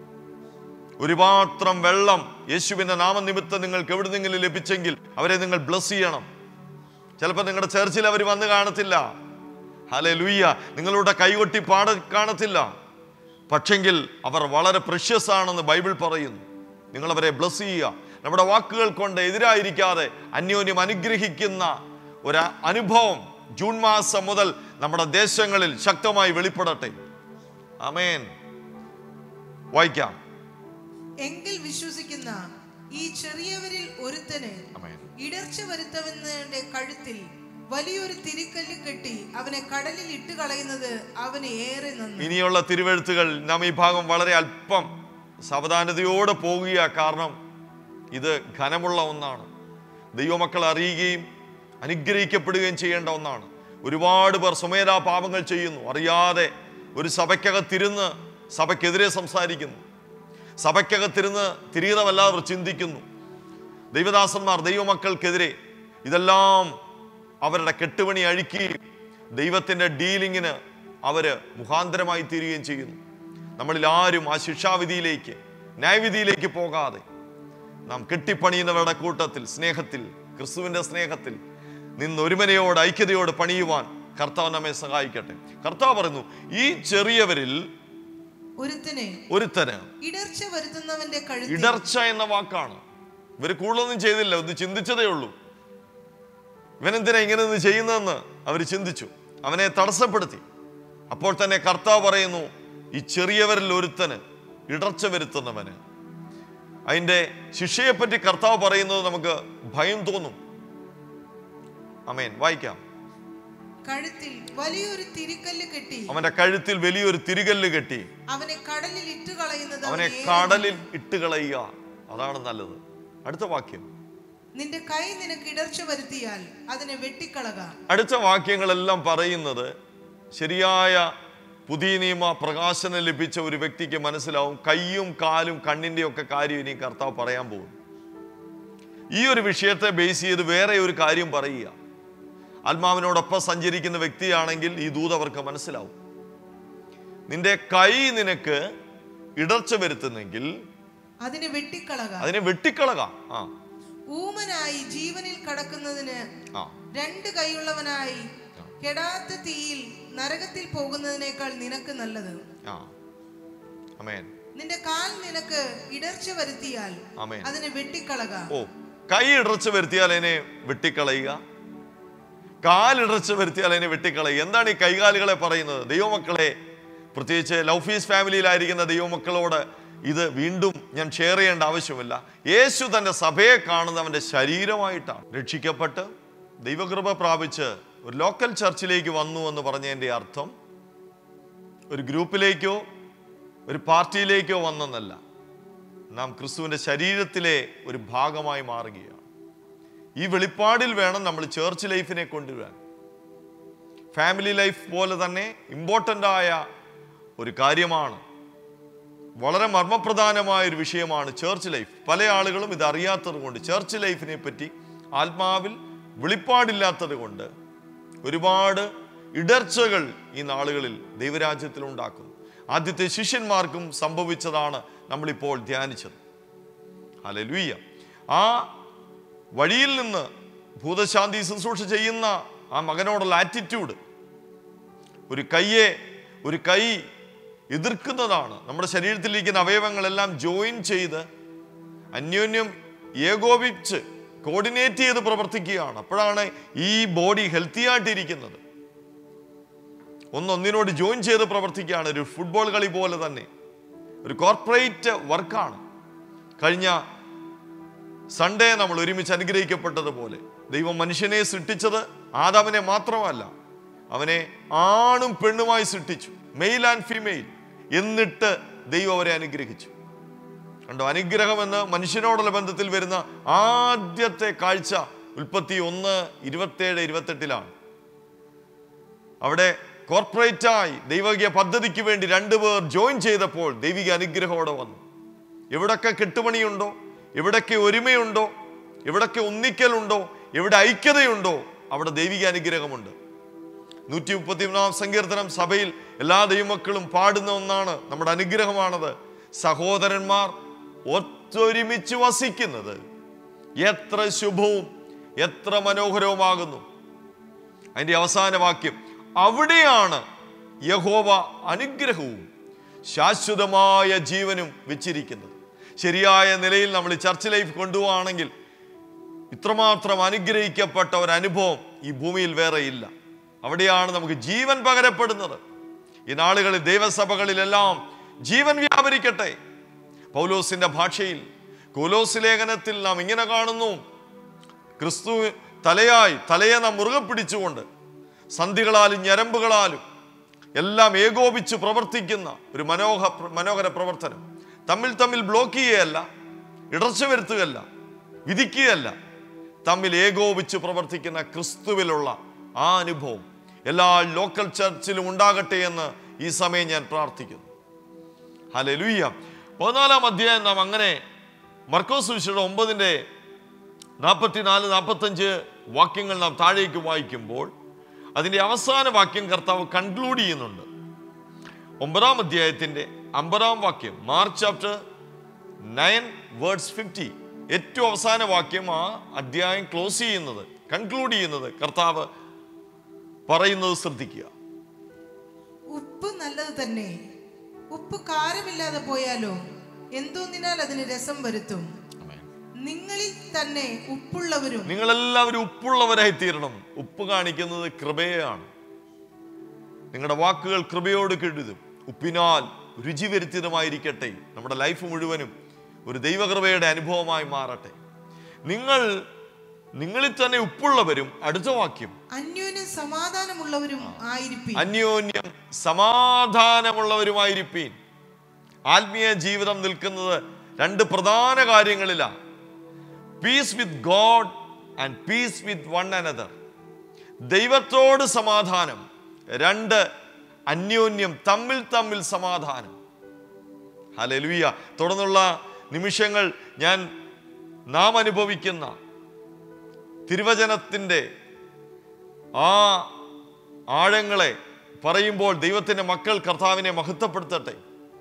ഒരു പാത്രം വെള്ളം യേശുവിന്റെ നാമനിമിത്തം നിങ്ങൾക്ക് എവിടുന്നെങ്കിലും ലഭിച്ചെങ്കിൽ അവരെ നിങ്ങൾ ബ്ലസ് ചെയ്യണം ചിലപ്പോൾ നിങ്ങളുടെ ചർച്ചിൽ അവർ വന്ന് കാണത്തില്ല ഹലെ ലുയ്യ നിങ്ങളുടെ കൈകൊട്ടി പാട കാണത്തില്ല പക്ഷെങ്കിൽ അവർ വളരെ പ്രഷ്യസ് ആണെന്ന് ബൈബിൾ പറയുന്നു നിങ്ങൾ അവരെ ബ്ലസ് ചെയ്യുക നമ്മുടെ വാക്കുകൾ കൊണ്ട് എതിരായിരിക്കാതെ അന്യോന്യം അനുഗ്രഹിക്കുന്ന ഒരു അനുഭവം ജൂൺ മാസം മുതൽ നമ്മുടെ ദേശങ്ങളിൽ ശക്തമായി വെളിപ്പെടട്ടെ അമേൻ വായിക്കാം എങ്കിൽ വിശ്വസിക്കുന്ന ഈ ചെറിയവരിൽ ഒരുത്തന് അമേൻ ഇടർച്ച വരുത്തവന്റെ കഴുത്തിൽ വലിയൊരു തിരിക്കല്ല് കെട്ടി അവനെ കടലിൽ ഇട്ട് കളയുന്നത് അവന് ഏറെ നന്ന് ഇനിയുള്ള തിരുവെഴുത്തുകൾ നാം ഈ ഭാഗം വളരെ അല്പം സാവധാനതയോടെ പോകുക കാരണം ഇത് ഘനമുള്ള ഒന്നാണ് ദൈവമക്കൾ അറിയുകയും അനുഗ്രഹിക്കപ്പെടുകയും ചെയ്യേണ്ട ഒന്നാണ് ഒരുപാട് പേർ സ്വമേധാ പാപങ്ങൾ ചെയ്യുന്നു അറിയാതെ ഒരു സഭയ്ക്കകത്തിരുന്ന് സഭയ്ക്കെതിരെ സംസാരിക്കുന്നു സഭയ്ക്കകത്തിരുന്ന് തിരീതമല്ലാതെ ചിന്തിക്കുന്നു ദൈവദാസന്മാർ ദൈവമക്കൾക്കെതിരെ ഇതെല്ലാം അവരുടെ കെട്ടുപണി അഴിക്കുകയും ദൈവത്തിൻ്റെ ഡീലിങ്ങിന് അവര് മുഖാന്തരമായി തീരുകയും ചെയ്യുന്നു നമ്മളിൽ ആരും ആ ശിക്ഷാവിധിയിലേക്ക് ന്യായവിധിയിലേക്ക് പോകാതെ നാം കെട്ടിപ്പണിയുന്നവരുടെ കൂട്ടത്തിൽ സ്നേഹത്തിൽ ക്രിസ്തുവിന്റെ സ്നേഹത്തിൽ നിന്ന് ഒരുമനയോട് ഐക്യതയോട് പണിയുവാൻ കർത്താവ് നമ്മെ സഹായിക്കട്ടെ കർത്താവ് പറയുന്നു ഈ ചെറിയവരിൽ ഒരുത്തന് ഒരുത്തന് ഇടർച്ച വരുത്തുന്നവന്റെ കഴുത്തിൽ ഇടർച്ച എന്ന വാക്കാണ് ഇവർ കൂടുതലൊന്നും ചെയ്തില്ല ഒന്ന് ചിന്തിച്ചതേ ഉള്ളൂ ഇവനെന്തിനാ ഇങ്ങനെ ഒന്ന് ചെയ്യുന്നതെന്ന് അവർ ചിന്തിച്ചു അവനെ തടസ്സപ്പെടുത്തി അപ്പോൾ തന്നെ കർത്താവ് പറയുന്നു ഈ ചെറിയവരിൽ ഒരുത്തന് ഇടർച്ച വരുത്തുന്നവന് അതിൻ്റെ ശിക്ഷയെപ്പറ്റി കർത്താവ് പറയുന്നത് നമുക്ക് ഭയം തോന്നും അമേൻ വായിക്കാം കഴുത്തിൽ വലിയൊരു തിരിക്കല്ല് കെട്ടി അവന്റെ കഴുത്തിൽ വലിയൊരു തിരികല്ല് കെട്ടി അവനെ കടലിൽ ഇട്ട് കളയുന്നത് അവനെ അവന് ഏറെ കടലിൽ നന്ന്. ഇട്ട് കളയുക അതാണ് നല്ലത് അടുത്ത വാക്യം നിന്റെ കൈ നിനക്ക് ഇടർച്ച വരുത്തിയാൽ അതിനെ വെട്ടിക്കളക അടുത്ത വാക്യങ്ങളെല്ലാം പറയുന്നത് ശരിയായ പുതിയ നിയമ പ്രകാശനം ലഭിച്ച ഒരു വ്യക്തിക്ക് മനസ്സിലാവും കയ്യും കാലും കണ്ണിൻ്റെ ഒക്കെ കാര്യം ഇനി കർത്താവ് പറയാൻ പോകും ഈ ഒരു വിഷയത്തെ ബേസ് ചെയ്ത് വേറെ ഒരു കാര്യം പറയുക ആത്മാവിനോടൊപ്പം സഞ്ചരിക്കുന്ന വ്യക്തിയാണെങ്കിൽ ഈ ദൂത് അവർക്ക് മനസ്സിലാവും നിന്റെ കൈ നിനക്ക് ഇടർച്ച വരുത്തുന്നെങ്കിൽ അതിനെ വെട്ടിക്കളക അതിനെ വെട്ടിക്കളക ആ ഊമനായി ജീവനിൽ കടക്കുന്നതിന് ആ രണ്ട് കൈയുള്ളവനായി കെടാത്ത തീയിൽ നരകത്തിൽ പോകുന്നതിനേക്കാൾ നിനക്ക് നല്ലത് ആ അമേൻ നിന്റെ കാൽ നിനക്ക് ഇടർച്ച വരുത്തിയാൽ ആമേൻ. അതിനെ വെട്ടിക്കളക ഓ കൈ ഇടർച്ച വരുത്തിയാൽ അതിനെ വെട്ടിക്കളയുക കാലിടർച്ച വരുത്തിയാൽ അതിനെ വെട്ടിക്കളയുക എന്താണ് ഈ കൈകാലുകളെ പറയുന്നത് ദൈവമക്കളെ പ്രത്യേകിച്ച് ലൗഫീസ് ഫാമിലിയിലായിരിക്കുന്ന ദൈവമക്കളോട് ഇത് വീണ്ടും ഞാൻ ഷെയർ ചെയ്യേണ്ട ആവശ്യമില്ല യേശു തന്റെ സഭയെ കാണുന്നവന്റെ ശരീരമായിട്ടാണ് രക്ഷിക്കപ്പെട്ട് ദൈവകൃപ പ്രാപിച്ച് ഒരു ലോക്കൽ ചർച്ചിലേക്ക് വന്നു എന്ന് പറഞ്ഞതിൻ്റെ അർത്ഥം ഒരു ഗ്രൂപ്പിലേക്കോ ഒരു പാർട്ടിയിലേക്കോ വന്നെന്നല്ല നാം ക്രിസ്തുവിൻ്റെ ശരീരത്തിലെ ഒരു ഭാഗമായി മാറുകയാണ് ഈ വെളിപ്പാടിൽ വേണം നമ്മൾ ചേർച്ച് ലൈഫിനെ കൊണ്ടുവരാൻ ഫാമിലി ലൈഫ് പോലെ തന്നെ ഇമ്പോർട്ടൻ്റ് ആയ ഒരു കാര്യമാണ് വളരെ മർമ്മപ്രധാനമായ ഒരു വിഷയമാണ് ചേർച്ച് ലൈഫ് പല ആളുകളും ഇത് അറിയാത്തത് കൊണ്ട് ചേർച്ച് ലൈഫിനെ പറ്റി ആത്മാവിൽ വെളിപ്പാടില്ലാത്തത് കൊണ്ട് ഒരുപാട് ഇടർച്ചകൾ ഈ നാളുകളിൽ ദൈവരാജ്യത്തിൽ ഉണ്ടാക്കുന്നു ആദ്യത്തെ ശിഷ്യന്മാർക്കും സംഭവിച്ചതാണ് നമ്മളിപ്പോൾ ധ്യാനിച്ചത് ഹല്ലേലൂയ ആ വഴിയിൽ നിന്ന് ഭൂതശാന്തി ശുശ്രൂഷ ചെയ്യുന്ന ആ മകനോടുള്ള ആറ്റിറ്റ്യൂഡ് ഒരു കയ്യെ ഒരു കൈ എതിർക്കുന്നതാണ് നമ്മുടെ ശരീരത്തിലിരിക്കുന്ന അവയവങ്ങളെല്ലാം ജോയിൻ ചെയ്ത് അന്യോന്യം ഏകോപിച്ച് കോർഡിനേറ്റ് ചെയ്ത് പ്രവർത്തിക്കുകയാണ് അപ്പോഴാണ് ഈ ബോഡി ഹെൽത്തി ആയിട്ടിരിക്കുന്നത് ഒന്നൊന്നിനോട് ജോയിൻ ചെയ്ത് പ്രവർത്തിക്കുകയാണ് ഒരു ഫുട്ബോൾ കളി പോലെ തന്നെ ഒരു കോർപ്പറേറ്റ് വർക്കാണ് കഴിഞ്ഞ സൺഡേ നമ്മൾ ഒരുമിച്ച് അനുഗ്രഹിക്കപ്പെട്ടതുപോലെ ദൈവം മനുഷ്യനെ സൃഷ്ടിച്ചത് ആദാമിനെ മാത്രമല്ല അവനെ ആണും പെണ്ണുമായി സൃഷ്ടിച്ചു മെയിൽ ആൻഡ് ഫീമെയിൽ എന്നിട്ട് ദൈവം അവരെ അനുഗ്രഹിച്ചു കണ്ടോ അനുഗ്രഹം എന്ന് മനുഷ്യനോടുള്ള ബന്ധത്തിൽ വരുന്ന ആദ്യത്തെ കാഴ്ച ഉൽപ്പത്തി ഒന്ന് ഇരുപത്തേഴ് ഇരുപത്തെട്ടിലാണ് അവിടെ കോർപ്പറേറ്റായി ദൈവിക പദ്ധതിക്ക് വേണ്ടി രണ്ടുപേർ ജോയിൻ ചെയ്തപ്പോൾ ദൈവിക അനുഗ്രഹത്തോടെ വന്നു എവിടൊക്കെ കെട്ടുപണിയുണ്ടോ എവിടൊക്കെ ഒരുമയുണ്ടോ എവിടൊക്കെ ഒന്നിക്കലുണ്ടോ എവിടെ ഐക്യതയുണ്ടോ അവിടെ ദൈവിക അനുഗ്രഹമുണ്ട് നൂറ്റി മുപ്പത്തിമൂന്നാം സങ്കീർത്തനം സഭയിൽ എല്ലാ ദൈവമക്കളും പാടുന്ന ഒന്നാണ് നമ്മുടെ അനുഗ്രഹമാണത് സഹോദരന്മാർ ഒത്തൊരുമിച്ച് വസിക്കുന്നത് എത്ര ശുഭവും എത്ര മനോഹരവുമാകുന്നു അതിന്റെ അവസാന വാക്യം അവിടെയാണ് യഹോവ അനുഗ്രഹവും ശാശ്വതമായ ജീവനും വെച്ചിരിക്കുന്നത് ശരിയായ നിലയിൽ നമ്മൾ ഈ ചർച്ച് ലൈഫ് കൊണ്ടുപോവാണെങ്കിൽ ഇത്രമാത്രം അനുഗ്രഹിക്കപ്പെട്ട ഒരു അനുഭവം ഈ ഭൂമിയിൽ വേറെ ഇല്ല അവിടെയാണ് നമുക്ക് ജീവൻ പകരപ്പെടുന്നത് ഈ നാളുകളിൽ ദൈവസഭകളിലെല്ലാം ജീവൻ വ്യാപരിക്കട്ടെ പൗലോസിന്റെ ഭാഷയിൽ കോലോസ് ലേഖനത്തിൽ നാം ഇങ്ങനെ കാണുന്നു ക്രിസ്തു തലയായി തലയെ നാം മുറുകെ പിടിച്ചുകൊണ്ട് സന്ധികളാലും ഞരമ്പുകളാലും എല്ലാം ഏകോപിച്ച് പ്രവർത്തിക്കുന്ന ഒരു മനോഹ മനോഹര പ്രവർത്തനം തമ്മിൽ തമ്മിൽ ബ്ലോക്ക് ചെയ്യുകയല്ല ഇടർച്ച വരുത്തുകയല്ല വിധിക്കുകയല്ല തമ്മിൽ ഏകോപിച്ച് പ്രവർത്തിക്കുന്ന ക്രിസ്തുവിലുള്ള ആ അനുഭവം എല്ലാ ലോക്കൽ ചർച്ചിലും ഉണ്ടാകട്ടെ എന്ന് ഈ സമയം ഞാൻ പ്രാർത്ഥിക്കുന്നു ഹല്ലേലൂയ പതിനാലാം അധ്യായം നാം അങ്ങനെ മർക്കോസ് വിശയുടെ ഒമ്പതിൻ്റെ നാൽപ്പത്തിനാല് നാൽപ്പത്തഞ്ച് വാക്യങ്ങൾ നാം താഴേക്ക് വായിക്കുമ്പോൾ അതിൻ്റെ അവസാന വാക്യം കർത്താവ് കൺക്ലൂഡ് ചെയ്യുന്നുണ്ട് ഒമ്പതാം അധ്യായത്തിൻ്റെ അമ്പതാം വാക്യം Mark chapter nine words fifty ഏറ്റവും അവസാന വാക്യം ആ അധ്യായം ക്ലോസ് ചെയ്യുന്നത് കൺക്ലൂഡ് ചെയ്യുന്നത് കർത്താവ് പറയുന്നത് ശ്രദ്ധിക്കുക ഉപ്പ് നല്ലത് തന്നെ ഉപ്പ് കാരമില്ലാതെ പോയാലോ എന്തോന്നിനാൽ അതിന് രസം വരുത്തും നിങ്ങളിൽ തന്നെ ഉപ്പുള്ളവരും നിങ്ങളെല്ലാവരും ഉപ്പുള്ളവരായി തീരണം ഉപ്പ് കാണിക്കുന്നത് കൃപയാണ് നിങ്ങളുടെ വാക്കുകൾ കൃപയോട് കെഴുതും ഉപ്പിനാൽ രുചി വരുത്തിയതുമായിരിക്കട്ടെ നമ്മുടെ ലൈഫ് മുഴുവനും ഒരു ദൈവകൃപയുടെ അനുഭവമായി മാറട്ടെ നിങ്ങൾ നിങ്ങളിൽ തന്നെ ഉപ്പുള്ളവരും അടുത്ത വാക്യം അന്യോന്യം സമാധാനമുള്ളവരും ആയിരിക്കും അന്യോന്യം സമാധാനമുള്ളവരുമായിരിപ്പീൻ ആത്മീയ ജീവിതം നിൽക്കുന്നത് രണ്ട് പ്രധാന കാര്യങ്ങളിലാണ് peace with God and peace with one another ദൈവത്തോട് സമാധാനം രണ്ട് അന്യോന്യം തമ്മിൽ തമ്മിൽ സമാധാനം ഹലലുയ തുടർന്നുള്ള നിമിഷങ്ങൾ ഞാൻ നാം അനുഭവിക്കുന്ന തിരുവചനത്തിൻ്റെ ആ ആഴങ്ങളെ പറയുമ്പോൾ ദൈവത്തിൻ്റെ മക്കൾ കർത്താവിനെ മഹത്വപ്പെടുത്തട്ടെ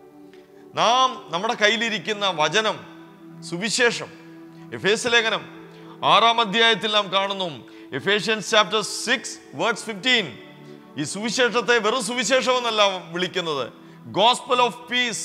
നാം നമ്മുടെ കയ്യിലിരിക്കുന്ന വചനം സുവിശേഷം എഫേസ് ലേഖനം ആറാം അധ്യായത്തിൽ നാം കാണുന്നു Ephesians chapter six words fifteen ഈ സുവിശേഷത്തെ വെറും സുവിശേഷമെന്നല്ല വിളിക്കുന്നത് ഗോസ്പൽ ഓഫ് പീസ്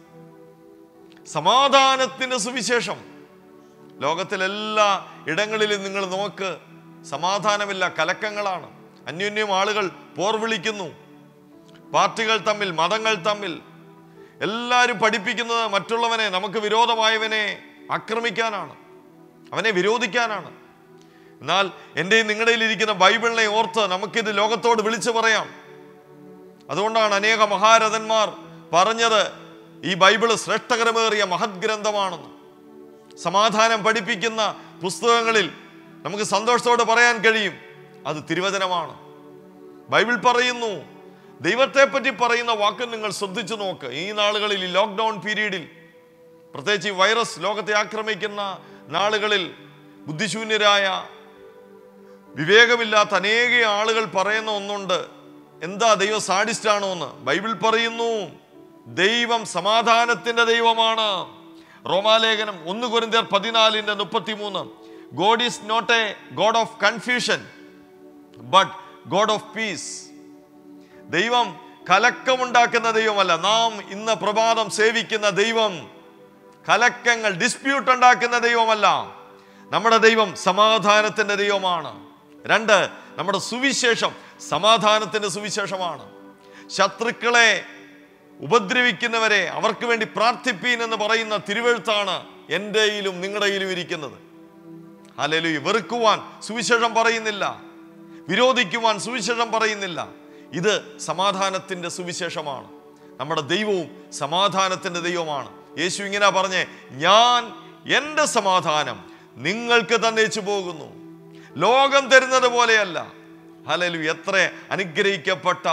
സമാധാനത്തിന്റെ സുവിശേഷം ലോകത്തിലെല്ലാ ഇടങ്ങളിലും നിങ്ങൾ നോക്ക് സമാധാനമില്ല കലക്കങ്ങളാണ് അന്യോന്യം ആളുകൾ പോർ വിളിക്കുന്നു പാർട്ടികൾ തമ്മിൽ മതങ്ങൾ തമ്മിൽ എല്ലാവരും പഠിപ്പിക്കുന്നത് മറ്റുള്ളവനെ നമുക്ക് വിരോധമായവനെ ആക്രമിക്കാനാണ് അവനെ വിരോധിക്കാനാണ് എന്നാൽ എൻ്റെയും നിങ്ങളുടെയിൽ ഇരിക്കുന്ന ബൈബിളിനെ ഓർത്ത് നമുക്കിത് ലോകത്തോട് വിളിച്ചു പറയാം അതുകൊണ്ടാണ് അനേക മഹാരഥന്മാർ പറഞ്ഞത് ഈ ബൈബിള് ശ്രേഷ്ഠകരമേറിയ മഹത് ഗ്രന്ഥമാണെന്ന് സമാധാനം പഠിപ്പിക്കുന്ന പുസ്തകങ്ങളിൽ നമുക്ക് സന്തോഷത്തോടെ പറയാൻ കഴിയും അത് തിരുവചനമാണ് ബൈബിൾ പറയുന്നു ദൈവത്തെ പറ്റി പറയുന്ന വാക്ക് നിങ്ങൾ ശ്രദ്ധിച്ചു നോക്ക് ഈ നാളുകളിൽ ഈ ലോക്ക്ഡൗൺ പീരീഡിൽ പ്രത്യേകിച്ച് ഈ വൈറസ് ലോകത്തെ ആക്രമിക്കുന്ന നാളുകളിൽ ബുദ്ധിശൂന്യരായ വിവേകമില്ലാത്ത അനേക ആളുകൾ പറയുന്ന ഒന്നുണ്ട് എന്താ ദൈവം സാഡിസ്റ്റാണോ എന്ന് ബൈബിൾ പറയുന്നു ദൈവം സമാധാനത്തിന്റെ ദൈവമാണ് റോമാലേഖനം ഒന്ന് കുരിന്തിയർ പതിനാലിന്റെ മുപ്പത്തിമൂന്ന് God is not a God of confusion but God of peace ദൈവം കലക്കമുണ്ടാക്കുന്ന ദൈവമല്ല നാം ഇന്ന് പ്രഭാതം സേവിക്കുന്ന ദൈവം കലക്കങ്ങൾ ഡിസ്പ്യൂട്ട് ഉണ്ടാക്കുന്ന ദൈവമല്ല നമ്മുടെ ദൈവം സമാധാനത്തിന്റെ ദൈവമാണ് രണ്ട് നമ്മുടെ സുവിശേഷം സമാധാനത്തിന്റെ സുവിശേഷമാണ് ശത്രുക്കളെ ഉപദ്രവിക്കുന്നവരെ അവർക്ക് വേണ്ടി പ്രാർത്ഥിപ്പീൻ എന്ന് പറയുന്ന തിരുവഴുത്താണ് എൻ്റെയിലും നിങ്ങളുടെയിലും ഇരിക്കുന്നത് ഹല്ലേലൂയ വെറുക്കുവാൻ സുവിശേഷം പറയുന്നില്ല വിരോധിക്കുവാൻ സുവിശേഷം പറയുന്നില്ല ഇത് സമാധാനത്തിന്റെ സുവിശേഷമാണ് നമ്മുടെ ദൈവവും സമാധാനത്തിന്റെ ദൈവമാണ് യേശു ഇങ്ങനെ പറഞ്ഞേ ഞാൻ എൻ്റെ സമാധാനം നിങ്ങൾക്ക് തന്നേച്ചു പോകുന്നു ലോകം തരുന്നത് പോലെയല്ല ഹലലു എത്ര അനുഗ്രഹിക്കപ്പെട്ട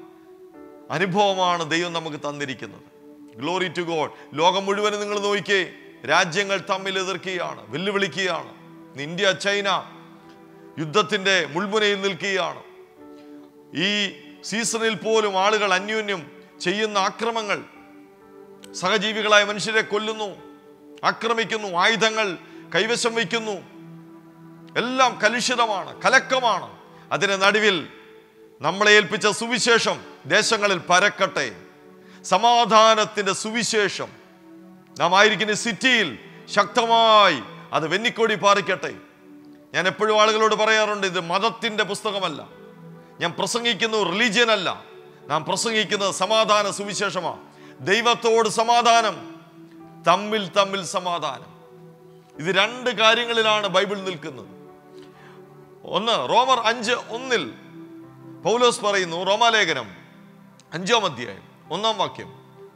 അനുഭവമാണ് ദൈവം നമുക്ക് തന്നിരിക്കുന്നത് ഗ്ലോറി ടു ഗോഡ് ലോകം മുഴുവനും നിങ്ങൾ നോക്കിക്കേ രാജ്യങ്ങൾ തമ്മിൽ എതിർക്കുകയാണ് വെല്ലുവിളിക്കുകയാണ് ഇന്ന് ഇന്ത്യ ചൈന യുദ്ധത്തിന്റെ മുൾമുനയിൽ നിൽക്കുകയാണ് ഈ സീസണിൽ പോലും ആളുകൾ അന്യോന്യം ചെയ്യുന്ന ആക്രമങ്ങൾ സഹജീവികളായ മനുഷ്യരെ കൊല്ലുന്നു ആക്രമിക്കുന്നു ആയുധങ്ങൾ കൈവശം വയ്ക്കുന്നു എല്ലാം കലുഷിതമാണ് കലക്കമാണ് അതിന് നടുവിൽ നമ്മളെ ഏൽപ്പിച്ച സുവിശേഷം ദേശങ്ങളിൽ പരക്കട്ടെ സമാധാനത്തിന്റെ സുവിശേഷം നാം ആയിരിക്കുന്ന സിറ്റിയിൽ ശക്തമായി അത് വെന്നിക്കൊടി പാറിക്കട്ടെ ഞാൻ എപ്പോഴും ആളുകളോട് പറയാറുണ്ട് ഇത് മതത്തിന്റെ പുസ്തകമല്ല ഞാൻ പ്രസംഗിക്കുന്നു റിലീജിയൻ അല്ല നാം പ്രസംഗിക്കുന്നത് സമാധാന സുവിശേഷമാണ് ദൈവത്തോട് സമാധാനം തമ്മിൽ തമ്മിൽ സമാധാനം ഇത് രണ്ട് കാര്യങ്ങളിലാണ് ബൈബിൾ നിൽക്കുന്നത് ഒന്ന് റോമർ അഞ്ച് ഒന്നിൽ പൗലോസ് പറയുന്നു റോമാലേഖനം അഞ്ചാം അധ്യായം ഒന്നാം വാക്യം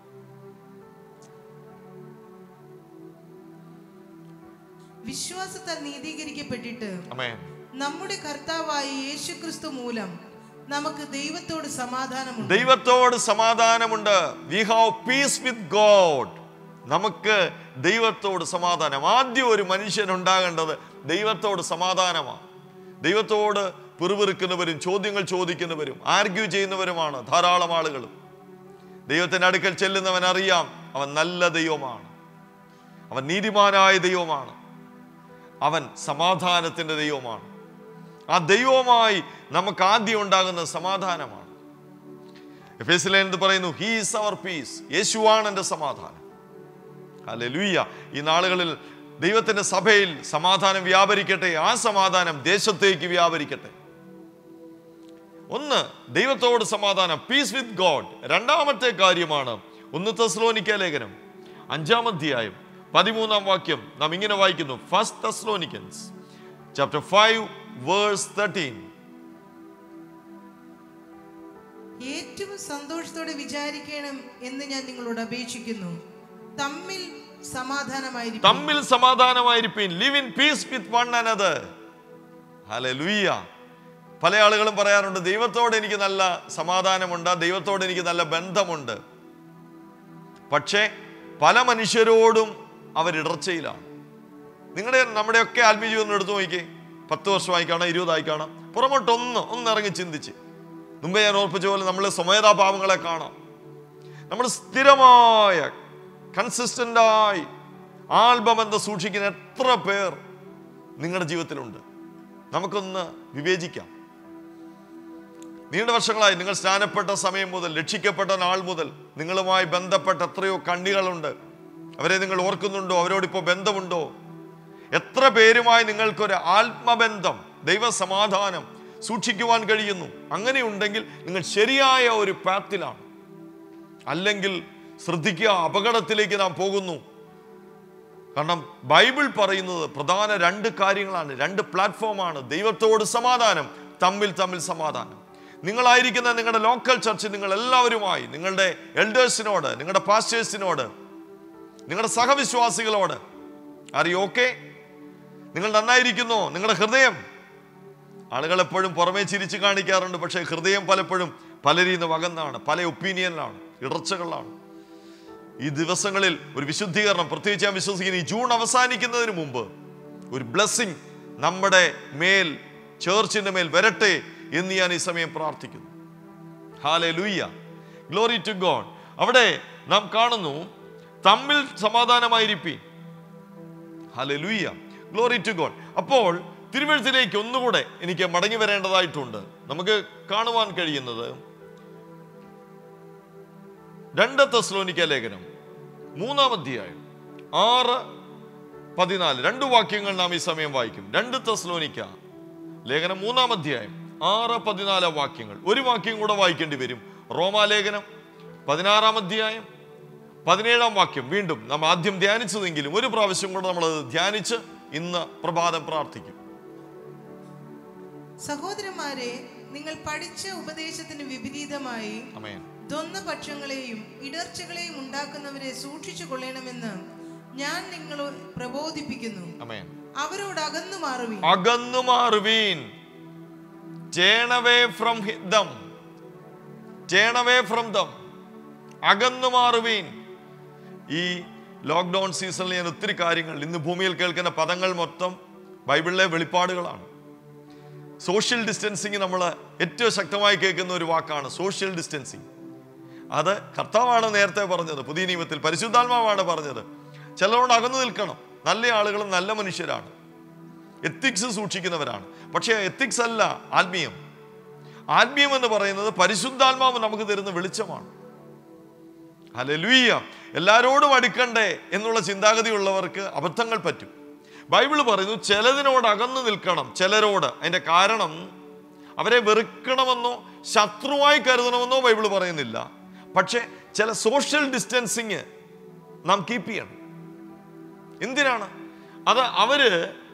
വിശ്വാസത്താൽ നീതീകരിക്കപ്പെട്ടിട്ട് അമേ നമ്മുടെ കർത്താവായ യേശുക്രിസ്തു മൂലം നമുക്ക് ദൈവത്തോട് സമാധാനമുണ്ട് ദൈവത്തോട് സമാധാനമുണ്ട് we have peace with God നമുക്ക് ദൈവത്തോട് സമാധാനം ആദ്യം ഒരു മനുഷ്യൻ ഉണ്ടാകേണ്ടത് ദൈവത്തോട് സമാധാനമാണ് ദൈവത്തോട് പിറുപിറുക്കുന്നവരും ചോദ്യങ്ങൾ ചോദിക്കുന്നവരും ആർഗ്യൂ ചെയ്യുന്നവരുമാണ് ധാരാളം ആളുകളും ദൈവത്തിന്റെ അടുക്കൽ ചെല്ലുന്നവൻ അറിയാം അവൻ നല്ല ദൈവമാണ് അവൻ നീതിമാനായ ദൈവമാണ് അവൻ സമാധാനത്തിന്റെ ദൈവമാണ് ആ ദൈവവുമായി നമുക്ക് ആദ്യം ഉണ്ടാകുന്ന സമാധാനമാണ് എഫേസിൽ എന്ത് പറയുന്നു ഹീസ് അവർ പീസ് യേശുവാണ് എൻ്റെ സമാധാനം അല്ലെ ലൂയ്യ ഈ നാളുകളിൽ ദൈവത്തിന്റെ സഭയിൽ സമാധാനം വ്യാപരിക്കട്ടെ ആ സമാധാനം ദേശത്തേക്ക് വ്യാപരിക്കട്ടെ ഒന്ന് ദൈവത്തോട് സമാധാനം പീസ് വിത്ത് ഗോഡ് രണ്ടാമത്തെ കാര്യമാണ് ഒന്ന് തെസ്ലോനിക്ക ലേഖനം അഞ്ചാം അധ്യായം പതിമൂന്നാം വാക്യം നാം ഇങ്ങനെ വായിക്കുന്നു first Thessalonians chapter five verse thirteen ഏറ്റവും സന്തോഷത്തോടെ വിചാരിക്കണം എന്ന് ഞാൻ നിങ്ങളോട് അപേക്ഷിക്കുന്നു തമ്മിൽ സമാധാനമായിരിക്കും തമ്മിൽ സമാധാനമായിരിക്കും live in peace with one another hallelujah പല ആളുകളും പറയാറുണ്ട് ദൈവത്തോട് എനിക്ക് നല്ല സമാധാനമുണ്ട് ദൈവത്തോട് എനിക്ക് നല്ല ബന്ധമുണ്ട് പക്ഷേ പല മനുഷ്യരോടും അവരിടർച്ചയിലാണ് നിങ്ങളുടെ നമ്മുടെയൊക്കെ ആത്മീയ ജീവിതം എടുത്തു നോക്കിക്കേ പത്ത് വർഷമായി കാണാം ഇരുപതായി കാണാം പുറമോട്ടൊന്ന് ഒന്ന് ഇറങ്ങി ചിന്തിച്ച് മുമ്പേ ഞാൻ ഓർപ്പിച്ച പോലെ നമ്മൾ സ്വമേധാ പാവങ്ങളെ കാണാം നമ്മൾ സ്ഥിരമായ കൺസിസ്റ്റൻ്റായി ആൽബബന്ധം സൂക്ഷിക്കുന്ന എത്ര പേർ നിങ്ങളുടെ ജീവിതത്തിലുണ്ട് നമുക്കൊന്ന് വിവേചിക്കാം നീണ്ട വർഷങ്ങളായി നിങ്ങൾ സ്നാനപ്പെട്ട സമയം മുതൽ രക്ഷിക്കപ്പെട്ട നാൾ മുതൽ നിങ്ങളുമായി ബന്ധപ്പെട്ട എത്രയോ കണ്ണികളുണ്ട് അവരെ നിങ്ങൾ ഓർക്കുന്നുണ്ടോ അവരോടിപ്പോൾ ബന്ധമുണ്ടോ എത്ര പേരുമായി നിങ്ങൾക്കൊരു ആത്മബന്ധം ദൈവസമാധാനം സൂക്ഷിക്കുവാൻ കഴിയുന്നു അങ്ങനെയുണ്ടെങ്കിൽ നിങ്ങൾ ശരിയായ ഒരു പാത്തിലാണ് അല്ലെങ്കിൽ ശ്രദ്ധിക്കുക അപകടത്തിലേക്ക് നാം പോകുന്നു കാരണം ബൈബിൾ പറയുന്നത് പ്രധാന രണ്ട് കാര്യങ്ങളാണ് രണ്ട് പ്ലാറ്റ്ഫോമാണ് ദൈവത്തോട് സമാധാനം തമ്മിൽ തമ്മിൽ സമാധാനം നിങ്ങളായിരിക്കുന്ന നിങ്ങളുടെ ലോക്കൽ ചർച്ച് നിങ്ങൾ എല്ലാവരുമായി നിങ്ങളുടെ എൽഡേഴ്സിനോട് നിങ്ങളുടെ പാസ്റ്റേഴ്സിനോട് നിങ്ങളുടെ സഹവിശ്വാസികളോട് അറിയോ ഓക്കെ നിങ്ങൾ നന്നായിരിക്കുന്നു നിങ്ങളുടെ ഹൃദയം ആളുകൾ എപ്പോഴും പുറമേ ചിരിച്ചു കാണിക്കാറുണ്ട് പക്ഷേ ഹൃദയം പലപ്പോഴും പലരിൽ നിന്ന് വകന്നാണ് പല ഒപ്പീനിയനിലാണ് ഇടർച്ചകളിലാണ് ഈ ദിവസങ്ങളിൽ ഒരു വിശുദ്ധീകരണം പ്രത്യേകിച്ച് ഞാൻ വിശ്വസിക്കുന്നു ഈ ജൂൺ അവസാനിക്കുന്നതിന് മുമ്പ് ഒരു ബ്ലെസ്സിങ് നമ്മുടെ മേൽ ചേർച്ചിന്റെ മേൽ വരട്ടെ എന്ന് ഞാൻ ഈ സമയം പ്രാർത്ഥിക്കുന്നു Haley hallelujah glory to God അവിടെ നാം കാണുന്നു തമ്മിൽ സമാധാനമായിരിപ്പി hallelujah glory to God അപ്പോൾ തിരുവഴുത്തിലേക്ക് ഒന്നുകൂടെ എനിക്ക് മടങ്ങി വരേണ്ടതായിട്ടുണ്ട് നമുക്ക് കാണുവാൻ കഴിയുന്നത് രണ്ട് തെസ്ലോനിക്ക ലേഖനം മൂന്നാം അധ്യായം ആറ് പതിനാല് രണ്ട് വാക്യങ്ങൾ നാം ഈ സമയം വായിക്കും രണ്ട് തെസ്ലോനിക്ക ലേഖനം മൂന്നാം അധ്യായം ആറ് പതിനാല് വാക്യങ്ങൾ ഒരു വാക്യം കൂടെ വായിക്കേണ്ടി വരും റോമാലേഖനം പതിനാറാം അധ്യായം പതിനേഴാം വാക്യം വീണ്ടും നാം ആദ്യം ധ്യാനിച്ചതെങ്കിലും ഒരു പ്രാവശ്യം കൂടെ നമ്മൾ ധ്യാനിച്ച് ഇന്ന് പ്രഭാതം പ്രാർത്ഥിക്കും സഹോദരന്മാരെ നിങ്ങൾ പഠിച്ച ഉപദേശത്തിന് വിപരീതമായി അമേൻ ദ്വന്ദ്പക്ഷങ്ങളെയും ഇടർച്ചകളെയും ഉണ്ടാക്കുന്നവരെ സൂക്ഷിച്ചു കൊള്ളണമെന്ന് ഞാൻ നിങ്ങളെ പ്രബോധിപ്പിക്കുന്നു അമേൻ അവരോട് അകന്നു മാറുവീൻ അകന്നു മാറുവീൻ turn away from them turn away from them അകന്നു മാറുവീൻ ഈ ലോക്ക്ഡൗൺ സീസണിൽ ഞാൻ ഒത്തിരി കാര്യങ്ങൾ ഇന്ന് ഭൂമിയിൽ കേൾക്കുന്ന പദങ്ങൾ മൊത്തം ബൈബിളിലെ വെളിപ്പാടുകളാണ് സോഷ്യൽ ഡിസ്റ്റൻസിങ് നമ്മൾ ഏറ്റവും ശക്തമായി കേൾക്കുന്ന ഒരു വാക്കാണ് സോഷ്യൽ ഡിസ്റ്റൻസിങ് അത് കർത്താവാണ് നേരത്തെ പറഞ്ഞത് പുതിയ നിയമത്തിൽ പരിശുദ്ധാത്മാവാണ് പറഞ്ഞത് ചിലരോട് അകന്നു നിൽക്കണം നല്ല ആളുകളും നല്ല മനുഷ്യരാണ് എത്തിക്സ് സൂക്ഷിക്കുന്നവരാണ് പക്ഷേ എത്തിക്സ് അല്ല ആത്മീയം ആത്മീയം എന്ന് പറയുന്നത് പരിശുദ്ധാത്മാവ് നമുക്ക് തരുന്ന വെളിച്ചമാണ് ഹല്ലേലൂയ എല്ലാരോടും അടുക്കണ്ടേ എന്നുള്ള ചിന്താഗതി ഉള്ളവർക്ക് അബദ്ധങ്ങൾ പറ്റും ബൈബിൾ പറയുന്നു ചിലതിനോട് അകന്നു നിൽക്കണം ചിലരോട് അതിന്റെ കാരണം അവരെ വെറുക്കണമെന്നോ ശത്രുവായി കരുതണമെന്നോ ബൈബിൾ പറയുന്നില്ല പക്ഷേ ചില സോഷ്യൽ ഡിസ്റ്റൻസിങ് നാം കീപ്പ് ചെയ്യണം എന്തിനാണ് അത് അവര്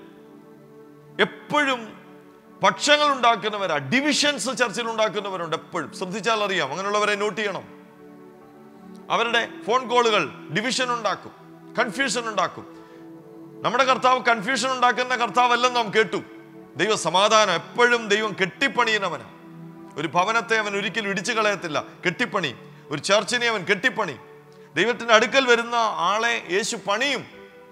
എപ്പോഴും പക്ഷങ്ങൾ ഉണ്ടാക്കുന്നവരാ ഡിവിഷൻസ് ചർച്ചിൽ ഉണ്ടാക്കുന്നവരുണ്ട് എപ്പോഴും ശ്രദ്ധിച്ചാൽ അറിയാം അങ്ങനെയുള്ളവരെ നോട്ട് ചെയ്യണം അവരുടെ ഫോൺ കോളുകൾ ഡിവിഷൻ ഉണ്ടാക്കും കൺഫ്യൂഷൻ ഉണ്ടാക്കും നമ്മുടെ കർത്താവ് കൺഫ്യൂഷൻ ഉണ്ടാക്കുന്ന കർത്താവല്ലെന്ന് നാം കേട്ടു ദൈവ സമാധാനം എപ്പോഴും ദൈവം കെട്ടിപ്പണിയുന്നവനാണ് ഒരു ഭവനത്തെ അവൻ ഒരിക്കലും ഇടിച്ചു കളയത്തില്ല കെട്ടിപ്പണി ഒരു ചർച്ചിനെ അവൻ കെട്ടിപ്പണി ദൈവത്തിന്റെ അടുക്കൽ വരുന്ന ആളെ യേശു പണിയും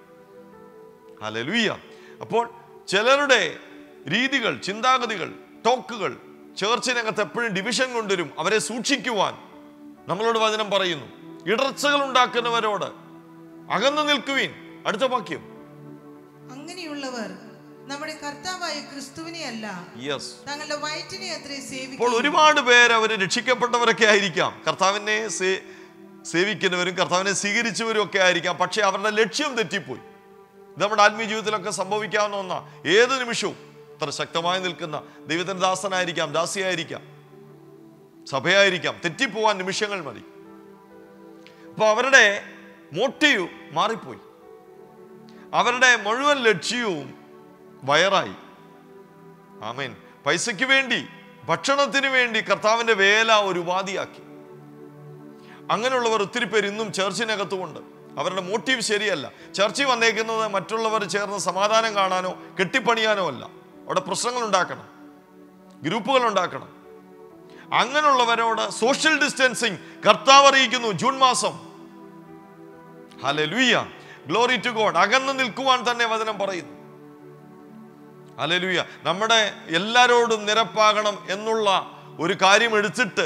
ഹല്ലേലൂയ അപ്പോൾ ചിലരുടെ രീതികൾ ചിന്താഗതികൾ ടോക്കുകൾ ചേർച്ചിനകത്ത് എപ്പോഴും ഡിവിഷൻ കൊണ്ടുവരും അവരെ സൂക്ഷിക്കുവാൻ നമ്മളോട് വചനം പറയുന്നു ഇടർച്ചകൾ ഉണ്ടാക്കുന്നവരോട് അകന്നു നിൽക്കുവീൻ അടുത്ത വാക്യം അങ്ങനെയുള്ളവർ നമ്മുടെ കർത്താവായ ക്രിസ്തുവിനെ അല്ല യെസ് തങ്ങളുടെ വയറ്റിനെ അത്രേ അപ്പോൾ സേവിക്കും ഒരുപാട് പേര് അവർ രക്ഷിക്കപ്പെട്ടവരൊക്കെ ആയിരിക്കാം കർത്താവിനെ സേ- സേവിക്കുന്നവരും കർത്താവിനെ സ്വീകരിച്ചവരും ഒക്കെ ആയിരിക്കാം പക്ഷെ അവരുടെ ലക്ഷ്യം തെറ്റിപ്പോയി ഇത് നമ്മുടെ ആത്മീയ ജീവിതത്തിലൊക്കെ സംഭവിക്കാവുന്ന ഒന്നാ ഏത് നിമിഷവും ഇത്ര ശക്തമായി നിൽക്കുന്ന ദൈവത്തിന്റെ ദാസനായിരിക്കാം ദാസിയായിരിക്കാം സഭയായിരിക്കാം തെറ്റിപ്പോവാൻ നിമിഷങ്ങൾ മതി അപ്പൊ അവരുടെ മോട്ടീവ് മാറിപ്പോയി അവരുടെ മുഴുവൻ ലക്ഷ്യവും വയറായി ആമേൻ പൈസയ്ക്ക് വേണ്ടി ഭക്ഷണത്തിന് വേണ്ടി കർത്താവിന്റെ വേല ഒരു ഉപാധിയാക്കി അങ്ങനെയുള്ളവർ ഒത്തിരി പേര് ഇന്നും ചേർച്ചിനകത്തുമുണ്ട് അവരുടെ മോട്ടീവ് ശരിയല്ല ചർച്ചിൽ വന്നേക്കുന്നത് മറ്റുള്ളവർ ചേർന്ന് സമാധാനം കാണാനോ കെട്ടിപ്പണിയാനോ അല്ല അവിടെ പ്രശ്നങ്ങൾ ഉണ്ടാക്കണം ഗ്രൂപ്പുകൾ ഉണ്ടാക്കണം അങ്ങനെയുള്ളവരോട് സോഷ്യൽ ഡിസ്റ്റൻസിങ് കർത്താവ് അറിയിക്കുന്നു ജൂൺ മാസം ഹലലുയ്യ ഗ്ലോറി ടു ഗോഡ് അകന്നു നിൽക്കുവാൻ തന്നെ വചനം പറയുന്നു ഹലലുയ്യ നമ്മുടെ എല്ലാരോടും നിരപ്പാകണം എന്നുള്ള ഒരു കാര്യം എടുത്തിട്ട്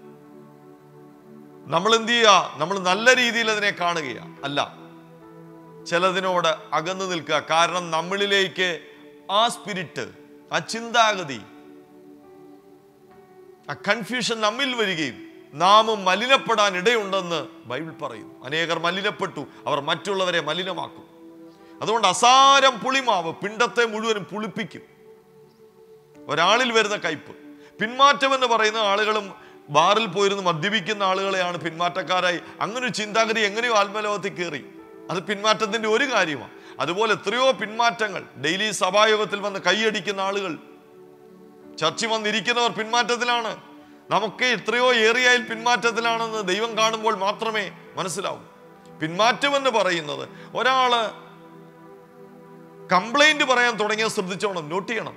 നമ്മൾ എന്ത് ചെയ്യുക നമ്മൾ നല്ല രീതിയിൽ അതിനെ കാണുകയാ അല്ല ചിലതിനോട് അകന്നു നിൽക്കുക കാരണം നമ്മളിലേക്ക് ആ സ്പിരിറ്റ് ആ ചിന്താഗതി ആ കൺഫ്യൂഷൻ നമ്മിൽ വരികയും നാമും മലിനപ്പെടാൻ ഇടയുണ്ടെന്ന് ബൈബിൾ പറയുന്നു അനേകർ മലിനപ്പെട്ടു അവർ മറ്റുള്ളവരെ മലിനമാക്കും അതുകൊണ്ട് അസാരം പുളിമാവ് പിണ്ടത്തെ മുഴുവനും പുളിപ്പിക്കും ഒരാളിൽ വരുന്ന കയ്പ് പിന്മാറ്റം എന്ന് പറയുന്ന ആളുകളും ബാറിൽ പോയിരുന്ന് മദ്യപിക്കുന്ന ആളുകളെയാണ് പിന്മാറ്റക്കാരായി അങ്ങനെ ഒരു ചിന്താഗതി എങ്ങനെയോ ആത്മലോകത്തിൽ കയറി അത് പിന്മാറ്റത്തിന്റെ ഒരു കാര്യമാണ് അതുപോലെ എത്രയോ പിന്മാറ്റങ്ങൾ ഡെയിലി സഭായോഗത്തിൽ വന്ന് കൈയടിക്കുന്ന ആളുകൾ ചർച്ചിൽ വന്നിരിക്കുന്നവർ പിന്മാറ്റത്തിലാണ് നമുക്ക് എത്രയോ ഏറിയയിൽ പിന്മാറ്റത്തിലാണെന്ന് ദൈവം കാണുമ്പോൾ മാത്രമേ മനസ്സിലാവൂ പിന്മാറ്റം എന്ന് പറയുന്നത് ഒരാള് കംപ്ലൈന്റ് പറയാൻ തുടങ്ങിയ ശ്രദ്ധിച്ചോണം നോട്ട് ചെയ്യണം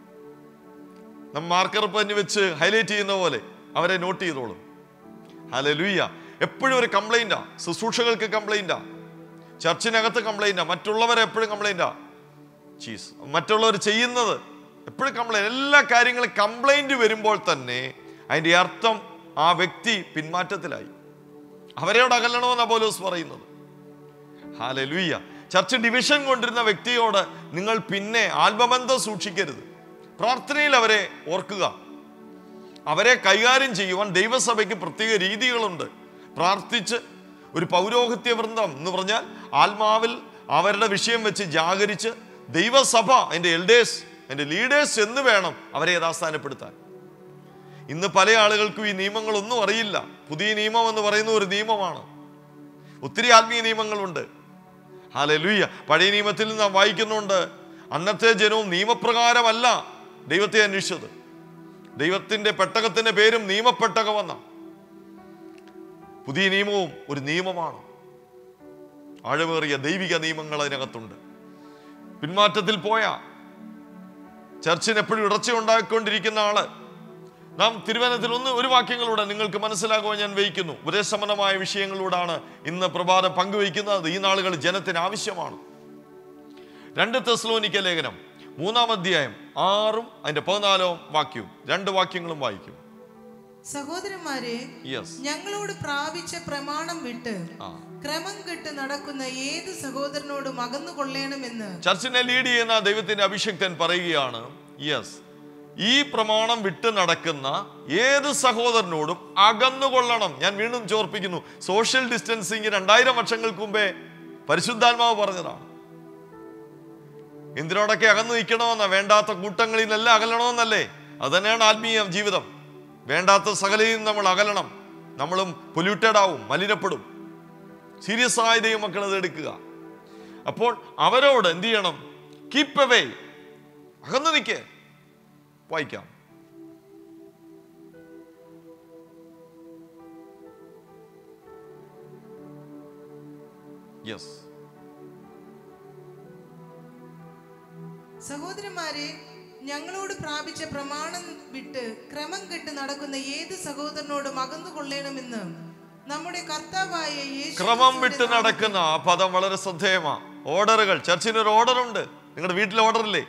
നമ്മ മാർക്കർ പെന്ന് വെച്ച് ഹൈലൈറ്റ് ചെയ്യുന്ന പോലെ അവരെ നോട്ട് ചെയ്തോളും ഹലോ ലൂയ്യ എപ്പോഴും ഒരു കംപ്ലൈന്റാ ശുശ്രൂഷകൾക്ക് കംപ്ലൈന്റാ ചർച്ചിനകത്ത് കംപ്ലൈന്റാ മറ്റുള്ളവരെ എപ്പോഴും കംപ്ലൈന്റാ ചീസ് മറ്റുള്ളവർ ചെയ്യുന്നത് എപ്പോഴും കംപ്ലൈന്റ് എല്ലാ കാര്യങ്ങളും കംപ്ലൈന്റ് വരുമ്പോൾ തന്നെ അതിന്റെ അർത്ഥം ആ വ്യക്തി പിന്മാറ്റത്തിലായി അവരോട് അകലണമെന്നാണ് പോലോസ് പറയുന്നത് ഹാലലുയ്യ ചർച്ച് ഡിവിഷൻ കൊണ്ടിരുന്ന വ്യക്തിയോട് നിങ്ങൾ പിന്നെ ആത്മബന്ധം സൂക്ഷിക്കരുത് പ്രാർത്ഥനയിൽ അവരെ ഓർക്കുക അവരെ കൈകാര്യം ചെയ്യുവാൻ ദൈവസഭയ്ക്ക് പ്രത്യേക രീതികളുണ്ട് പ്രാർത്ഥിച്ച് ഒരു പൗരോഹിത്യ വൃന്ദം എന്ന് പറഞ്ഞാൽ ആത്മാവിൽ അവരുടെ വിഷയം വെച്ച് ജാഗരിച്ച് ദൈവസഭ എൻ്റെ എൽഡേഴ്സ് എൻ്റെ ലീഡേഴ്സ് എന്ന് വേണം അവരെ യഥാസ്ഥാനപ്പെടുത്താൻ ഇന്ന് പല ആളുകൾക്കും ഈ നിയമങ്ങളൊന്നും അറിയില്ല പുതിയ നിയമം എന്ന് പറയുന്ന ഒരു നിയമമാണ് ഒത്തിരി ആത്മീയ നിയമങ്ങളുണ്ട് ഹാലലുയ്യ പഴയ നിയമത്തിൽ നാം വായിക്കുന്നുണ്ട് അന്നത്തെ ജനവും നിയമപ്രകാരമല്ല ദൈവത്തെ അന്വേഷിച്ചത് ദൈവത്തിന്റെ പെട്ടകത്തിന്റെ പേരും നിയമപ്പെട്ടകമെന്ന പുതിയ നിയമവും ഒരു നിയമമാണ് ആഴമേറിയ ദൈവിക നിയമങ്ങൾ അതിനകത്തുണ്ട് പിന്മാറ്റത്തിൽ പോയ ചർച്ചിന് എപ്പോഴും ഇടർച്ച ഉണ്ടാക്കിക്കൊണ്ടിരിക്കുന്ന ആള് നാം തിരുവനന്തപുരത്തിൽ ഒന്ന് ഒരു വാക്യങ്ങളൂടെ നിങ്ങൾക്ക് മനസ്സിലാകുവാൻ ഞാൻ വഹിക്കുന്നു ഉപദേശസമ്പന്നമായ വിഷയങ്ങളിലൂടാണ് ഇന്ന് പ്രഭാതം പങ്കുവയ്ക്കുന്നത് ഈ നാളുകൾ ജനത്തിന് ആവശ്യമാണ് രണ്ട് തെസ്ലോനിക്ക ലേഖനം മൂന്നാം അധ്യായം ആറും അതിന്റെ പതിനാലാം വാക്യവും രണ്ട് വാക്യങ്ങളും വായിക്കും സഹോദരന്മാരെ യെസ് ഞങ്ങളോട് പ്രാപിച്ച പ്രമാണം വിട്ട് ആ ക്രമം കെട്ട് നടക്കുന്ന ഏത് സഹോദരനോടും അകന്നു കൊള്ളേണമെന്ന് ചർച്ചിനെ ലീഡ് ചെയ്യുന്ന ദൈവത്തിന്റെ അഭിഷക്തൻ പറയുകയാണ് യെസ് ഈ പ്രമാണം വിട്ട് നടക്കുന്ന ഏത് സഹോദരനോടും അകന്നുകൊള്ളണം ഞാൻ വീണ്ടും ചോർപ്പിക്കുന്നു സോഷ്യൽ ഡിസ്റ്റൻസിങ് രണ്ടായിരം വർഷങ്ങൾക്ക് മുമ്പേ പരിശുദ്ധാത്മാവ് പറഞ്ഞതാണ് എന്തിനോടൊക്കെ അകന്നു നിൽക്കണമെന്ന വേണ്ടാത്ത കൂട്ടങ്ങളിൽ നിന്നെല്ലാം അകലണമെന്നല്ലേ അത് തന്നെയാണ് ആത്മീയ ജീവിതം വേണ്ടാത്ത സകലയും നമ്മൾ അകലണം നമ്മളും പൊല്യൂട്ടഡ് ആവും മലിനപ്പെടും സീരിയസ് ആയ ദൈവമക്കൾ അത് എടുക്കുക അപ്പോൾ അവരോട് എന്ത് ചെയ്യണം കീപ്പ് അവേ അകന്നു നിൽക്കേ വായിക്കാം യെസ് സഹോദരന്മാരെ ഞങ്ങളോട് പ്രാപിച്ച പ്രമാണം വിട്ട് ക്രമം കെട്ട് നടക്കുന്ന ഏത് സഹോദരനോടും അകന്നു കൊള്ളേണമെന്ന് നമ്മുടെ കർത്താവായ യേശു ക്രമം ക്രിസ്തുവിന്റെ വിട്ട് നാമത്തിൽ നടക്കുന്ന ആ പദം വളരെ ശ്രദ്ധേയമാ ഓർഡറുകൾ ചർച്ചിന് ഒരു ഓർഡർ ഉണ്ട് നിങ്ങളുടെ വീട്ടിൽ ഓർഡർ ഇല്ലേ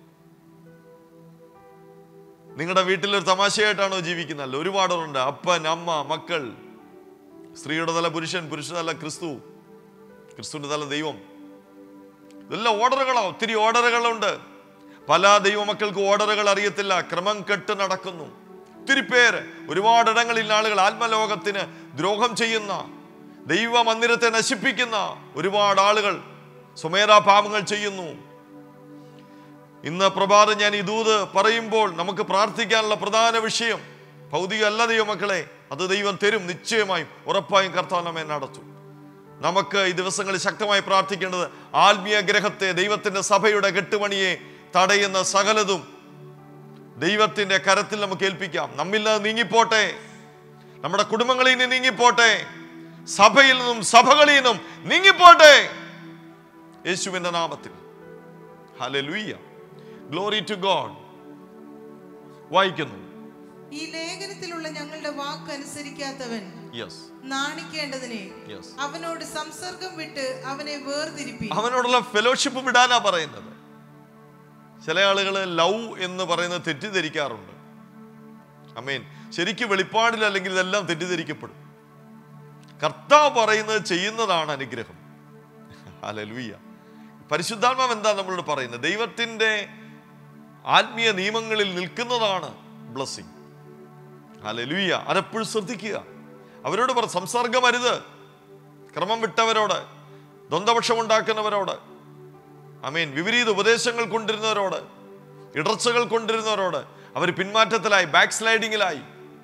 നിങ്ങളുടെ വീട്ടിൽ ഒരു തമാശയായിട്ടാണോ ജീവിക്കുന്നത് ഒരുപാട് ഉണ്ട് അപ്പൻ അമ്മ മക്കൾ സ്ത്രീയുടെ തല പുരുഷൻ പുരുഷ തല ക്രിസ്തു ക്രിസ്തുവിന്റെ തല ദൈവം ഇതെല്ലാം ഓർഡറുകളാ ഒത്തിരി ഓർഡറുകളുണ്ട് പല ദൈവമക്കൾക്ക് ഓർഡറുകൾ അറിയത്തില്ല ക്രമം കെട്ട് നടക്കുന്നു ഒത്തിരി പേര് ഒരുപാടിടങ്ങളിൽ ആളുകൾ ആത്മലോകത്തിന് ദ്രോഹം ചെയ്യുന്ന ദൈവ മന്ദിരത്തെ നശിപ്പിക്കുന്ന ഒരുപാട് ആളുകൾ സുമേധാ പാപങ്ങൾ ചെയ്യുന്നു ഇന്ന് പ്രഭാതം ഞാൻ ഈ ദൂത് പറയുമ്പോൾ നമുക്ക് പ്രാർത്ഥിക്കാനുള്ള പ്രധാന വിഷയം ഭൗതിക അല്ല ദൈവമക്കളെ അത് ദൈവം തരും നിശ്ചയമായും ഉറപ്പായും കർത്താവ് നമ്മെ നടത്തും നമുക്ക് ഈ ദിവസങ്ങളിൽ ശക്തമായി പ്രാർത്ഥിക്കേണ്ടത് ആത്മീയ ഗ്രഹത്തെ ദൈവത്തിന്റെ സഭയുടെ കെട്ടുപണിയെ തടയുന്ന സകലതും ദൈവത്തിന്റെ കരത്തിൽ നമുക്ക് ഏൽപ്പിക്കാം നമ്മിൽ നിന്ന് നീങ്ങിപ്പോട്ടെ നമ്മുടെ കുടുംബങ്ങളിൽ നിന്ന് നീങ്ങിപ്പോട്ടെ സഭയിൽ നിന്നും സഭകളിൽ നിന്നും നീങ്ങിപ്പോട്ടെ യേശുവിന്റെ നാമത്തിൽ ഹല്ലേലൂയ ഗ്ലോറി ടു ഗോഡ് വായിക്കുന്നു ഈ ലേഖനത്തിലുള്ള ഞങ്ങളുടെ വാക്ക് അനുസരിക്കാത്തവൻ യെസ് നാണിക്കേണ്ടതിനെ യെസ് അവനോട് സംസർഗം വിട്ട് അവനെ വേർതിരിപ്പി അവനോടുള്ള ഫെലോഷിപ്പ് വിടാനാ പറയുന്നത് ചില ആളുകൾ ലവ് എന്ന് പറയുന്നത് തെറ്റിദ്ധരിക്കാറുണ്ട് അമീൻ ശരിക്കും വെളിപ്പാടിൽ അല്ലെങ്കിൽ ഇതെല്ലാം തെറ്റിദ്ധരിക്കപ്പെടും കർത്താവ് പറയുന്നത് ചെയ്യുന്നതാണ് അനുഗ്രഹം അലലുയ്യ പരിശുദ്ധാത്മാവ് എന്താ നമ്മളോട് പറയുന്നത് ദൈവത്തിൻ്റെ ആത്മീയ നിയമങ്ങളിൽ നിൽക്കുന്നതാണ് ബ്ലസ്സിങ് അലലുയ്യ അതെപ്പോഴും ശ്രദ്ധിക്കുക അവരോട് പറ സംസർഗം അരുത് ക്രമം വിട്ടവരോട് ദ്വന്ദ്വപക്ഷം ഉണ്ടാക്കുന്നവരോട് അമീൻ വിപരീത ഉപദേശങ്ങൾ കൊണ്ടിരുന്നവരോട് ഇടർച്ചകൾ കൊണ്ടിരുന്നവരോട് അവർ പിന്മാറ്റത്തിലായി ബാക്ക് സ്ലൈഡിങ്ങിലായി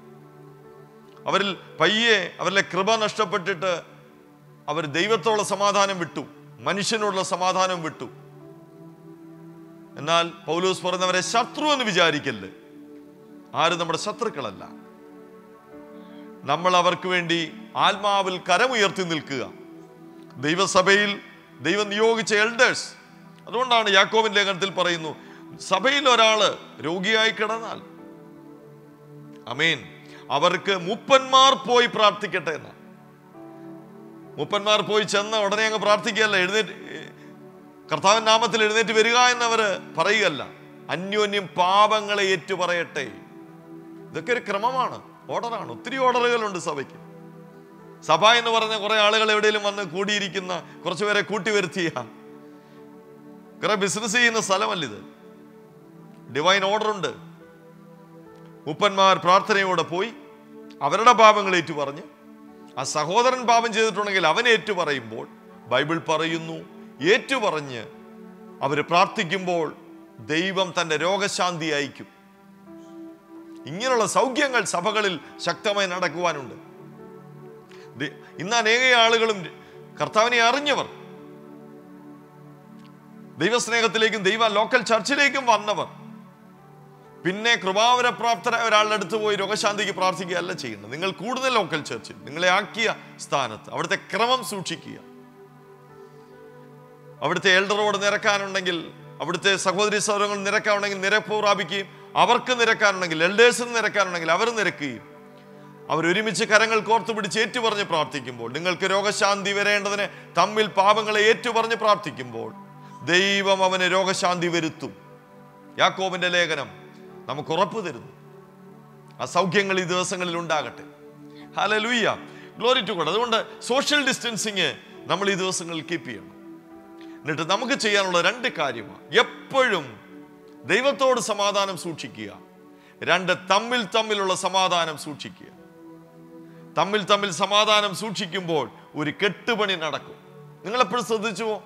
അവരിൽ പയ്യെ അവരിലെ കൃപ നഷ്ടപ്പെട്ടിട്ട് അവർ ദൈവത്തോളം സമാധാനം വിട്ടു മനുഷ്യനോടുള്ള സമാധാനം വിട്ടു എന്നാൽ പൗലോസ് പറയുന്നവരെ ശത്രു എന്ന് വിചാരിക്കല്ല് ആരും നമ്മുടെ ശത്രുക്കളല്ല നമ്മൾ അവർക്ക് വേണ്ടി ആത്മാവിൽ കരമുയർത്തി നിൽക്കുക ദൈവസഭയിൽ ദൈവം നിയോഗിച്ച എൽഡേഴ്സ് അതുകൊണ്ടാണ് യാക്കോബിൻ ലേഖനത്തിൽ പറയുന്നു സഭയിൽ ഒരാള് രോഗിയായി കിടന്നാൽ അമീൻ അവർക്ക് മൂപ്പന്മാർ പോയി പ്രാർത്ഥിക്കട്ടെ എന്ന് മൂപ്പന്മാർ പോയി ചെന്ന ഉടനെ അങ്ങ് പ്രാർത്ഥിക്കുകയല്ല എഴുന്നേറ്റ് കർത്താവിൻ നാമത്തിൽ എഴുന്നേറ്റ് വരിക എന്നവര് പറയുകയല്ല അന്യോന്യം പാപങ്ങളെ ഏറ്റുപറയട്ടെ ഇതൊക്കെ ഒരു ക്രമമാണ് ഓർഡറാണ് ഒത്തിരി ഓർഡറുകളുണ്ട് സഭയ്ക്ക് സഭ എന്ന് പറഞ്ഞ കുറെ ആളുകൾ എവിടെയെങ്കിലും വന്ന് കൂടിയിരിക്കുന്ന കുറച്ചുപേരെ കൂട്ടി വരുത്തിയ കുറെ ബിസിനസ് ചെയ്യുന്ന സ്ഥലമല്ല ഇത് ഡിവൈൻ ഓർഡർ ഉണ്ട് മുപ്പന്മാർ പ്രാർത്ഥനയോടെ പോയി അവരുടെ പാപങ്ങൾ ഏറ്റു പറഞ്ഞ് ആ സഹോദരൻ പാപം ചെയ്തിട്ടുണ്ടെങ്കിൽ അവൻ ഏറ്റു പറയുമ്പോൾ ബൈബിൾ പറയുന്നു ഏറ്റു പറഞ്ഞ് അവർ പ്രാർത്ഥിക്കുമ്പോൾ ദൈവം തൻ്റെ രോഗശാന്തി അയക്കും ഇങ്ങനെയുള്ള സൗഖ്യങ്ങൾ സഭകളിൽ ശക്തമായി നടക്കുവാനുണ്ട് ദി- ഇന്ന് അനേക ആളുകളും കർത്താവിനെ അറിഞ്ഞവർ ദൈവസ്നേഹത്തിലേക്കും ദൈവ ലോക്കൽ ചർച്ചിലേക്കും വന്നവർ പിന്നെ കൃപാവര പ്രാപ്തരായ ഒരാളുടെ അടുത്ത് പോയി രോഗശാന്തിക്ക് പ്രാർത്ഥിക്കുകയല്ല ചെയ്യുന്നത് നിങ്ങൾ കൂടുതൽ ലോക്കൽ ചർച്ചിൽ നിങ്ങളെ ആക്കിയ സ്ഥാനത്ത് അവിടുത്തെ ക്രമം സൂക്ഷിക്കുക അവിടുത്തെ എൽഡറോട് നിരക്കാനുണ്ടെങ്കിൽ അവിടുത്തെ സഹോദരി സൗരങ്ങൾ നിരക്കാനുണ്ടെങ്കിൽ നിരപ്പ് പ്രാപിക്കുകയും അവർക്ക് നിരക്കാനുണ്ടെങ്കിൽ എൽഡേഴ്സിന് നിരക്കാനുണ്ടെങ്കിൽ അവർ നിരക്കുകയും അവരൊരുമിച്ച് കരങ്ങൾ കോർത്തു പിടിച്ച് ഏറ്റുപറഞ്ഞ് പ്രാർത്ഥിക്കുമ്പോൾ നിങ്ങൾക്ക് രോഗശാന്തി വരേണ്ടതിന് തമ്മിൽ പാപങ്ങളെ ഏറ്റുപറഞ്ഞ് പ്രാർത്ഥിക്കുമ്പോൾ ദൈവം അവന് രോഗശാന്തി വരുത്തും യാക്കോബിന്റെ ലേഖനം നമുക്ക് ഉറപ്പ് തരുന്നു ആ സൗഖ്യങ്ങൾ ഈ ദിവസങ്ങളിൽ ഉണ്ടാകട്ടെ ഹലലൂയ്യ ഗ്ലോറി ടു ഗോഡ് അതുകൊണ്ട് സോഷ്യൽ ഡിസ്റ്റൻസിങ് നമ്മൾ ഈ ദിവസങ്ങളിൽ കീപ്പ് ചെയ്യണം എന്നിട്ട് നമുക്ക് ചെയ്യാനുള്ള രണ്ട് കാര്യമാണ് എപ്പോഴും ദൈവത്തോട് സമാധാനം സൂക്ഷിക്കുക രണ്ട് തമ്മിൽ തമ്മിലുള്ള സമാധാനം സൂക്ഷിക്കുക തമ്മിൽ തമ്മിൽ സമാധാനം സൂക്ഷിക്കുമ്പോൾ ഒരു കെട്ടുപണി നടക്കും നിങ്ങൾ എപ്പോഴും ശ്രദ്ധിച്ചുവോ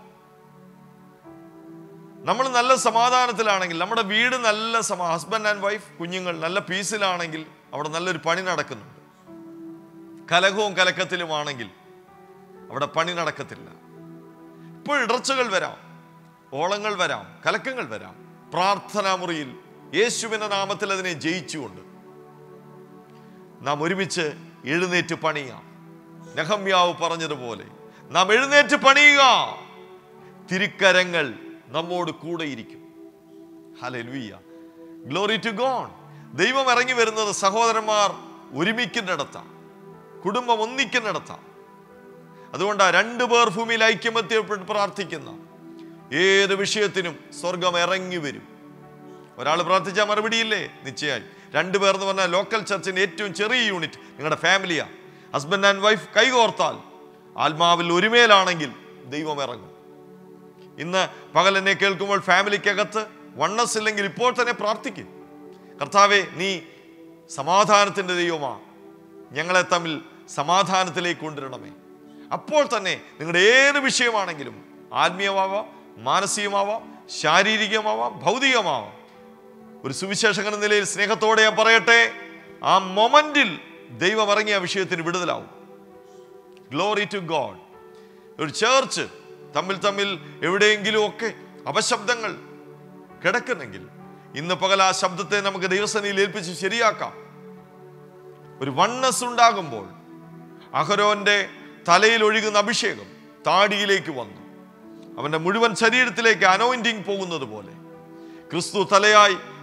നമ്മൾ നല്ല സമാധാനത്തിലാണെങ്കിൽ നമ്മുടെ വീട് നല്ല സമാ ഹസ്ബൻഡ് ആൻഡ് വൈഫ് കുഞ്ഞുങ്ങൾ നല്ല പീസിലാണെങ്കിൽ അവിടെ നല്ലൊരു പണി നടക്കുന്നുണ്ട് കലഹവും കലക്കത്തിലുമാണെങ്കിൽ അവിടെ പണി നടക്കത്തില്ല ഇപ്പോൾ ഇടർച്ചകൾ വരാം ഓളങ്ങൾ വരാം കലക്കങ്ങൾ വരാം പ്രാർത്ഥനാ മുറിയിൽ യേശുവിന്റെ നാമത്തിൽ അതിനെ ജയിച്ചുകൊണ്ട് നാം ഒരുമിച്ച് എഴുന്നേറ്റ് പണിയാം നഹമ്യാവ് പറഞ്ഞതുപോലെ നാം എഴുന്നേറ്റ് പണിയുക തിരുക്കരങ്ങൾ നമ്മോട് കൂടെയിരിക്കും ഹലലുയ്യ ഗ്ലോറി ടു ഗോൺ ദൈവം ഇറങ്ങി വരുന്നത് സഹോദരന്മാർ ഒരുമിക്കുന്നിടത്താണ് കുടുംബം ഒന്നിക്കുന്നിടത്താണ് അതുകൊണ്ടാണ് രണ്ടു പേർ ഭൂമിയിൽ ഐക്യമത്യപ്പെട്ട് പ്രാർത്ഥിക്കുന്ന ഏത് വിഷയത്തിനും സ്വർഗം ഇറങ്ങി വരും ഒരാൾ പ്രാർത്ഥിച്ചാൽ മറുപടിയില്ലേ നിശ്ചയമായി രണ്ടുപേർ എന്ന് പറഞ്ഞാൽ ലോക്കൽ ചർച്ചിന്റെ ഏറ്റവും ചെറിയ യൂണിറ്റ് നിങ്ങളുടെ ഫാമിലിയാ ഹസ്ബൻഡ് ആൻഡ് വൈഫ് കൈകോർത്താൽ ആത്മാവിൽ ഒരുമേലാണെങ്കിൽ ദൈവം ഇറങ്ങും ഇന്ന് പകൽ എന്നെ കേൾക്കുമ്പോൾ ഫാമിലിക്കകത്ത് വണ്ണസ് ഇല്ലെങ്കിൽ ഇപ്പോൾ തന്നെ പ്രാർത്ഥിക്കും കർത്താവെ നീ സമാധാനത്തിൻ്റെ ദൈവമാ ഞങ്ങളെ തമ്മിൽ സമാധാനത്തിലേക്ക് കൊണ്ടുവരണമേ അപ്പോൾ തന്നെ നിങ്ങളുടെ ഏത് വിഷയമാണെങ്കിലും ആത്മീയമാവാം മാനസികമാവാം ശാരീരികമാവാം ഭൗതികമാവാം ഒരു സുവിശേഷകൻ എന്ന നിലയിൽ സ്നേഹത്തോടെ ഞാൻ പറയട്ടെ ആ മൊമെന്റിൽ ദൈവം ഇറങ്ങിയ വിഷയത്തിന് വിടുതലാവും ഗ്ലോറി ടു ഗോഡ് ഒരു ചേർച്ച് തമ്മിൽ തമ്മിൽ എവിടെയെങ്കിലും ഒക്കെ അപശബ്ദങ്ങൾ കിടക്കുന്നെങ്കിൽ ഇന്ന് പകൽ ആ ശബ്ദത്തെ നമുക്ക് ദൈവസനയിൽ ഏൽപ്പിച്ച് ശരിയാക്കാം ഒരു വണ്ണസ് ഉണ്ടാകുമ്പോൾ അഹരോന്റെ തലയിൽ ഒഴുകുന്ന അഭിഷേകം താടിയിലേക്ക് വന്നു അവന്റെ മുഴുവൻ ശരീരത്തിലേക്ക് അനോയിന്റിങ് പോകുന്നത് പോലെ ക്രിസ്തു തലയായി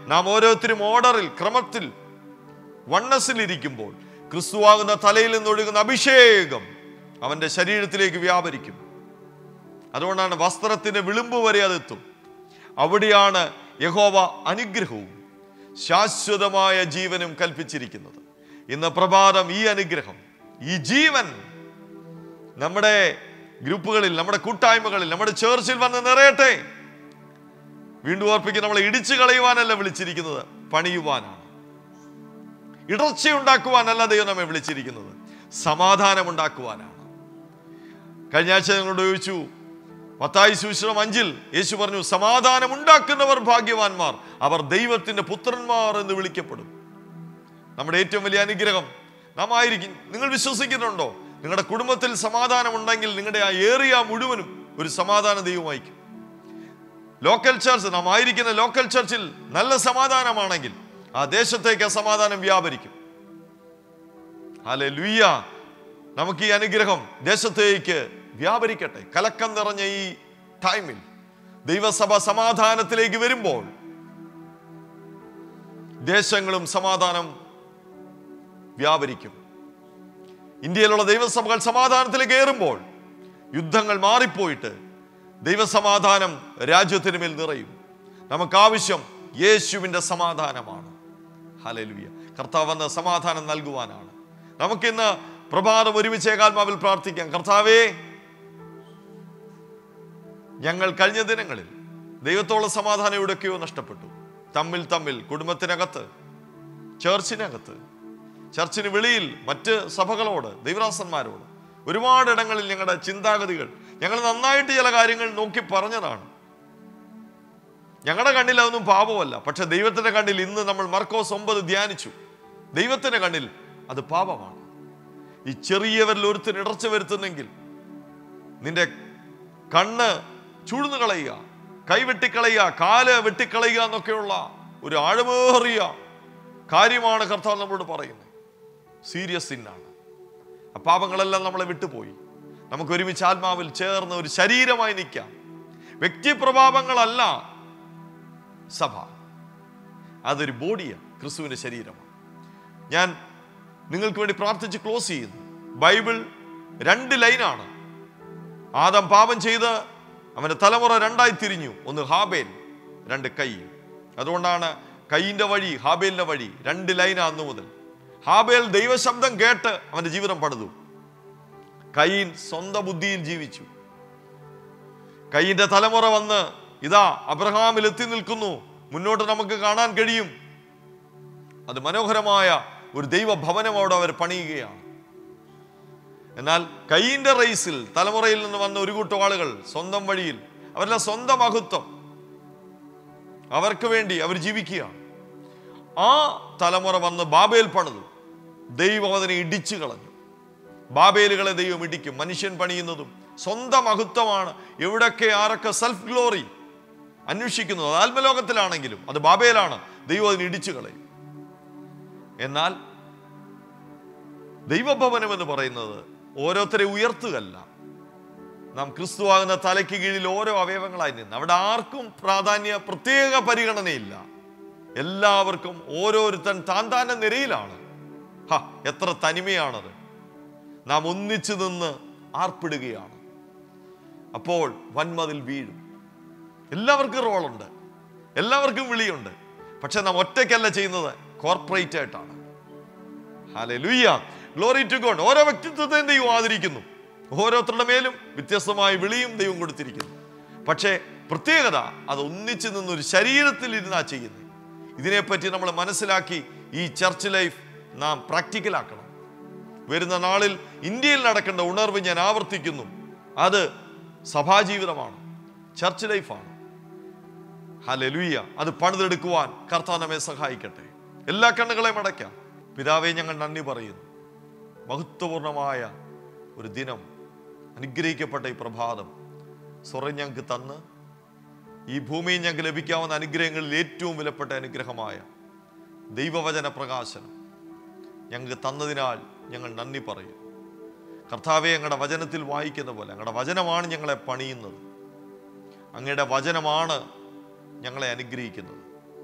നാം ഓരോരുത്തരും ഓർഡറിൽ ക്രമത്തിൽ വണ്ണസിലിരിക്കുമ്പോൾ ക്രിസ്തുവാകുന്ന തലയിൽ നിന്നൊഴുകുന്ന അഭിഷേകം അവന്റെ ശരീരത്തിലേക്ക് വ്യാപരിക്കും അതുകൊണ്ടാണ് വസ്ത്രത്തിന്റെ വിളിമ്പ് വരെ അതെത്തും അവിടെയാണ് യഹോവ അനുഗ്രഹവും ശാശ്വതമായ ജീവനും കൽപ്പിച്ചിരിക്കുന്നത് ഇന്ന് പ്രഭാതം ഈ അനുഗ്രഹം ഈ ജീവൻ നമ്മുടെ ഗ്രൂപ്പുകളിൽ നമ്മുടെ കൂട്ടായ്മകളിൽ നമ്മുടെ ചേർച്ചിൽ വന്ന് നിറയട്ടെ വീണ്ടും ഓർപ്പിക്കും നമ്മളെ ഇടിച്ചു കളയുവാനല്ല വിളിച്ചിരിക്കുന്നത് പണിയുവാനാണ് ഇടർച്ചയുണ്ടാക്കുവാനല്ല ദൈവം നമ്മെ വിളിച്ചിരിക്കുന്നത് സമാധാനം ഉണ്ടാക്കുവാനാണ് കഴിഞ്ഞ ആഴ്ച നിങ്ങളോട് ചോദിച്ചു മത്തായി സുശ്രം അഞ്ചിൽ യേശു പറഞ്ഞു സമാധാനം ഉണ്ടാക്കുന്നവർ ഭാഗ്യവാന്മാർ അവർ ദൈവത്തിന്റെ പുത്രന്മാർ എന്ന് വിളിക്കപ്പെടും നമ്മുടെ ഏറ്റവും വലിയ അനുഗ്രഹം നാം ആയിരിക്കും നിങ്ങൾ വിശ്വസിക്കുന്നുണ്ടോ നിങ്ങളുടെ കുടുംബത്തിൽ സമാധാനം ഉണ്ടെങ്കിൽ നിങ്ങളുടെ ആ ഏറിയ മുഴുവനും ഒരു സമാധാന ദൈവമായിരിക്കും ലോക്കൽ ചർച്ച് നാം ആയിരിക്കുന്ന ലോക്കൽ ചർച്ചിൽ നല്ല സമാധാനമാണെങ്കിൽ ആ ദേശത്തേക്ക് ആ സമാധാനം വ്യാപരിക്കും അല്ലെ ലുയ്യ നമുക്ക് ഈ അനുഗ്രഹം ദേശത്തേക്ക് വ്യാപരിക്കട്ടെ കലക്കം നിറഞ്ഞ ഈ ടൈമിൽ ദൈവസഭ സമാധാനത്തിലേക്ക് വരുമ്പോൾ ദേശങ്ങളും സമാധാനം വ്യാപരിക്കും ഇന്ത്യയിലുള്ള ദൈവസഭകൾ സമാധാനത്തിലേക്ക് കയറുമ്പോൾ യുദ്ധങ്ങൾ മാറിപ്പോയിട്ട് ദൈവസമാധാനം രാജ്യത്തിന് മേൽ നിറയും നമുക്ക് ആവശ്യം യേശുവിൻ്റെ സമാധാനമാണ് ഹലലുയ കർത്താവ് വന്ന് സമാധാനം നൽകുവാനാണ് നമുക്കിന്ന് പ്രഭാതം ഒരുമിച്ച് ഏകാത്മാവിൽ പ്രാർത്ഥിക്കാം കർത്താവേ ഞങ്ങൾ കഴിഞ്ഞ ദിനങ്ങളിൽ ദൈവത്തോളം സമാധാനം എവിടെയൊക്കെയോ നഷ്ടപ്പെട്ടു തമ്മിൽ തമ്മിൽ കുടുംബത്തിനകത്ത് ചേർച്ചിനകത്ത് ചർച്ചിന് വെളിയിൽ മറ്റ് സഭകളോട് ദൈവദാസന്മാരോട് ഒരുപാട് ഇടങ്ങളിൽ ഞങ്ങളുടെ ചിന്താഗതികൾ ഞങ്ങൾ നന്നായിട്ട് ചില കാര്യങ്ങൾ നോക്കി പറഞ്ഞതാണ് ഞങ്ങളുടെ കണ്ണിൽ അതൊന്നും പാപമല്ല പക്ഷെ ദൈവത്തിന്റെ കണ്ണിൽ ഇന്ന് നമ്മൾ മർക്കോസ് ഒമ്പത് ധ്യാനിച്ചു ദൈവത്തിന്റെ കണ്ണിൽ അത് പാപമാണ് ഈ ചെറിയവരിൽ ഒരുത്തിന് ഇടർച്ച വരുത്തുന്നെങ്കിൽ നിന്റെ കണ്ണ് ചൂഴ്ന്നു കളയുക കൈ വെട്ടിക്കളയുക കാല് വെട്ടിക്കളയുക എന്നൊക്കെയുള്ള ഒരു ആഴമേറിയ കാര്യമാണ് കർത്താവ് നമ്മളോട് പറയുന്നത് സീരിയസ് സിന്നാണ് ആ പാപങ്ങളെല്ലാം നമ്മളെ വിട്ടുപോയി നമുക്ക് ഒരുമിച്ച് ആത്മാവിൽ ചേർന്ന് ഒരു ശരീരമായി നിൽക്കാം വ്യക്തിപ്രഭാവങ്ങളല്ല സഭ അതൊരു ബോഡിയാണ് ക്രിസ്തുവിന്റെ ശരീരമാണ് ഞാൻ നിങ്ങൾക്ക് വേണ്ടി പ്രാർത്ഥിച്ച് ക്ലോസ് ചെയ്യുന്നു ബൈബിൾ രണ്ട് ലൈനാണ് ആദം പാപം ചെയ്ത് അവന്റെ തലമുറ രണ്ടായി തിരിഞ്ഞു ഒന്ന് ഹാബേൽ രണ്ട് കൈ അതുകൊണ്ടാണ് കൈയിന്റെ വഴി ഹാബേലിന്റെ വഴി രണ്ട് ലൈന അന്നു മുതൽ ഹാബേൽ ദൈവശബ്ദം കേട്ട് അവന്റെ ജീവിതം പണിതു കൈൻ സ്വന്തം ബുദ്ധിയിൽ ജീവിച്ചു കൈയിന്റെ തലമുറ വന്ന് ഇതാ അബ്രഹാമിൽ എത്തി നിൽക്കുന്നു മുന്നോട്ട് നമുക്ക് കാണാൻ കഴിയും അത് മനോഹരമായ ഒരു ദൈവ ഭവനം അവിടെ അവർ പണിയുകയാണ് എന്നാൽ കൈയിന്റെ റേസിൽ തലമുറയിൽ നിന്ന് വന്ന ഒരു കൂട്ടം ആളുകൾ സ്വന്തം വഴിയിൽ അവരുടെ സ്വന്തം മഹത്വം അവർക്ക് വേണ്ടി അവർ ജീവിക്കുകയാണ് ആ തലമുറ വന്ന് ബാബേൽ പണിതു ദൈവം അതിനെ ഇടിച്ചു കളഞ്ഞു ബാബേലുകളെ ദൈവം ഇടിക്കും മനുഷ്യൻ പണിയുന്നതും സ്വന്തം മഹത്വമാണ് എവിടൊക്കെ ആരൊക്കെ സെൽഫ് ഗ്ലോറി അന്വേഷിക്കുന്നത് അത് ആത്മലോകത്തിലാണെങ്കിലും അത് ബാബേലാണ് ദൈവം അതിനെ ഇടിച്ചു കളയും എന്നാൽ ദൈവഭവനം എന്ന് പറയുന്നത് ഓരോരുത്തരെ ഉയർത്തുകയല്ല നാം ക്രിസ്തുവാകുന്ന തലയ്ക്ക് കീഴിൽ ഓരോ അവയവങ്ങളായി നിന്ന് അവിടെ ആർക്കും പ്രാധാന്യ പ്രത്യേക പരിഗണനയില്ല എല്ലാവർക്കും ഓരോരുത്തൻ താൻ താൻ്റെ നിരയിലാണ് ഹ എത്ര തനിമയാണത് നാം ഒന്നിച്ചു നിന്ന് ആർപ്പിടുകയാണ് അപ്പോൾ വൻമതിൽ വീഴും എല്ലാവർക്കും റോളുണ്ട് എല്ലാവർക്കും വിളിയുണ്ട് പക്ഷെ നാം ഒറ്റയ്ക്കല്ല ചെയ്യുന്നത് കോർപ്പറേറ്റ് ആയിട്ടാണ് ഹാലലുയ്യ ഗ്ലോറി ടു ഗോഡ് ഓരോ വ്യക്തിത്വത്തെയും ദൈവം ആദരിക്കുന്നു ഓരോരുത്തരുടെ മേലും വ്യത്യസ്തമായ വിളിയും ദൈവം കൊടുത്തിരിക്കുന്നു പക്ഷേ പ്രത്യേകത അത് ഒന്നിച്ചു നിന്നൊരു ശരീരത്തിൽ ഇരുന്നാ ചെയ്യുന്നത് ഇതിനെപ്പറ്റി നമ്മൾ മനസ്സിലാക്കി ഈ ചർച്ച് ലൈഫ് നാം പ്രാക്ടിക്കലാക്കണം വരുന്ന നാളിൽ ഇന്ത്യയിൽ നടക്കേണ്ട ഉണർവ് ഞാൻ ആവർത്തിക്കുന്നു അത് സഭാജീവിതമാണ് ചർച്ച് ലൈഫാണ് ഹലലുയ്യ അത് പണിതെടുക്കുവാൻ കർത്താവ് നമ്മെ സഹായിക്കട്ടെ എല്ലാ കണ്ണുകളെയും അടയ്ക്കാം പിതാവെ ഞങ്ങൾ നന്ദി പറയുന്നു മഹത്വപൂർണമായ ഒരു ദിനം അനുഗ്രഹിക്കപ്പെട്ട ഈ പ്രഭാതം സ്വർണ്ണം ഞങ്ങൾക്ക് തന്ന് ഈ ഭൂമിയിൽ ഞങ്ങൾക്ക് ലഭിക്കാവുന്ന അനുഗ്രഹങ്ങളിൽ ഏറ്റവും വിലപ്പെട്ട അനുഗ്രഹമായ ദൈവവചന പ്രകാശനം ഞങ്ങൾക്ക് തന്നതിനാൽ ഞങ്ങൾ നന്ദി പറയും കർത്താവെ ഞങ്ങളുടെ വചനത്തിൽ വായിക്കുന്ന പോലെ ഞങ്ങളുടെ വചനമാണ് ഞങ്ങളെ പണിയുന്നത് അങ്ങയുടെ വചനമാണ് ഞങ്ങളെ അനുഗ്രഹിക്കുന്നത്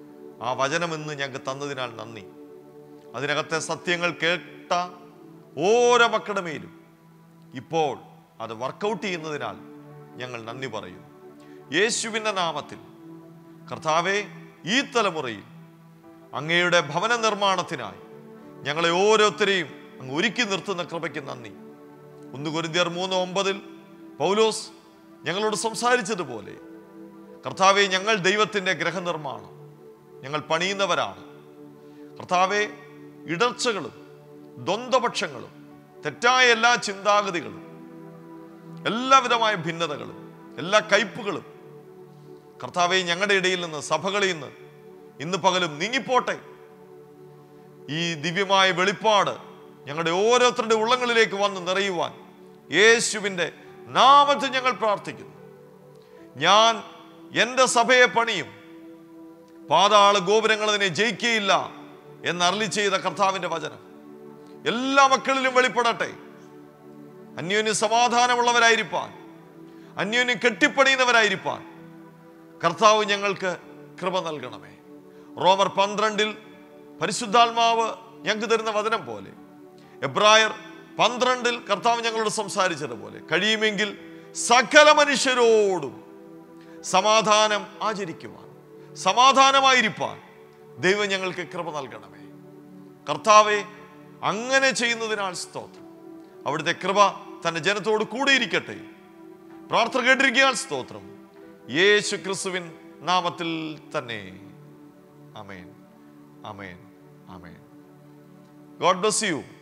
ആ വചനം ഇന്ന് ഞങ്ങൾക്ക് തന്നതിനാൽ നന്ദി അതിനകത്തെ സത്യങ്ങൾ കേട്ട ഓരോ മക്കളുടെ മേലും ഇപ്പോൾ അത് വർക്കൗട്ട് ചെയ്യുന്നതിനാൽ ഞങ്ങൾ നന്ദി പറയുന്നു യേശുവിൻ്റെ നാമത്തിൽ കർത്താവെ ഈ തലമുറയിൽ അങ്ങയുടെ ഭവന നിർമ്മാണത്തിനായി ഞങ്ങളെ ഓരോരുത്തരെയും അങ്ങ് ഒരുക്കി നിർത്തുന്ന കൃപയ്ക്ക് നന്ദി ഒന്ന് കൊരിന്തിയർ മൂന്ന് ഒമ്പതിൽ പൗലോസ് ഞങ്ങളോട് സംസാരിച്ചതുപോലെ കർത്താവെ ഞങ്ങൾ ദൈവത്തിൻ്റെ ഗ്രഹനിർമ്മാണം ഞങ്ങൾ പണിയുന്നവരാണ് കർത്താവെ ഇടർച്ചകളും ദ്വന്ദ്വപക്ഷങ്ങളും തെറ്റായ എല്ലാ ചിന്താഗതികളും എല്ലാവിധമായ ഭിന്നതകളും എല്ലാ കയ്പുകളും കർത്താവെ ഞങ്ങളുടെ ഇടയിൽ നിന്ന് സഭകളിൽ നിന്ന് ഇന്ന് പകലും നീങ്ങിപ്പോട്ടെ ഈ ദിവ്യമായ വെളിപ്പാട് ഞങ്ങളുടെ ഓരോരുത്തരുടെ ഉള്ളങ്ങളിലേക്ക് വന്ന് നിറയുവാൻ യേശുവിൻ്റെ നാമത്തിൽ ഞങ്ങൾ പ്രാർത്ഥിക്കുന്നു ഞാൻ എൻ്റെ സഭയെ പണിയും പാതാള ഗോപുരങ്ങൾ അതിനെ ജയിക്കുകയില്ല എന്ന് അരളി ചെയ്ത കർത്താവിൻ്റെ വചനം എല്ലാ മക്കളിലും വെളിപ്പെടട്ടെ അന്യോന്യം സമാധാനമുള്ളവരായിരിക്കാൻ അന്യോന്യം കെട്ടിപ്പണിയുന്നവരായിരിക്കാൻ കർത്താവ് ഞങ്ങൾക്ക് കൃപ നൽകണമേ റോമർ പന്ത്രണ്ടിൽ പരിശുദ്ധാത്മാവ് ഞങ്ങൾക്ക് തരുന്ന വചനം പോലെ എബ്രായർ പന്ത്രണ്ടിൽ കർത്താവ് ഞങ്ങളോട് സംസാരിച്ചതുപോലെ കഴിയുമെങ്കിൽ സകല മനുഷ്യരോടും സമാധാനം ആചരിക്കുവാൻ സമാധാനമായിരിക്കാൻ ദൈവം ഞങ്ങൾക്ക് കൃപ നൽകണമേ കർത്താവെ അങ്ങനെ ചെയ്യുന്നതിനാൽ സ്തോത്രം അവിടുത്തെ കൃപ തന്റെ ജനത്തോട് കൂടിയിരിക്കട്ടെ പ്രാർത്ഥന കേട്ടിരിക്കാൻ സ്തോത്രം യേശു ക്രിസ്തുവിൻ നാമത്തിൽ തന്നെ amen amen amen God bless U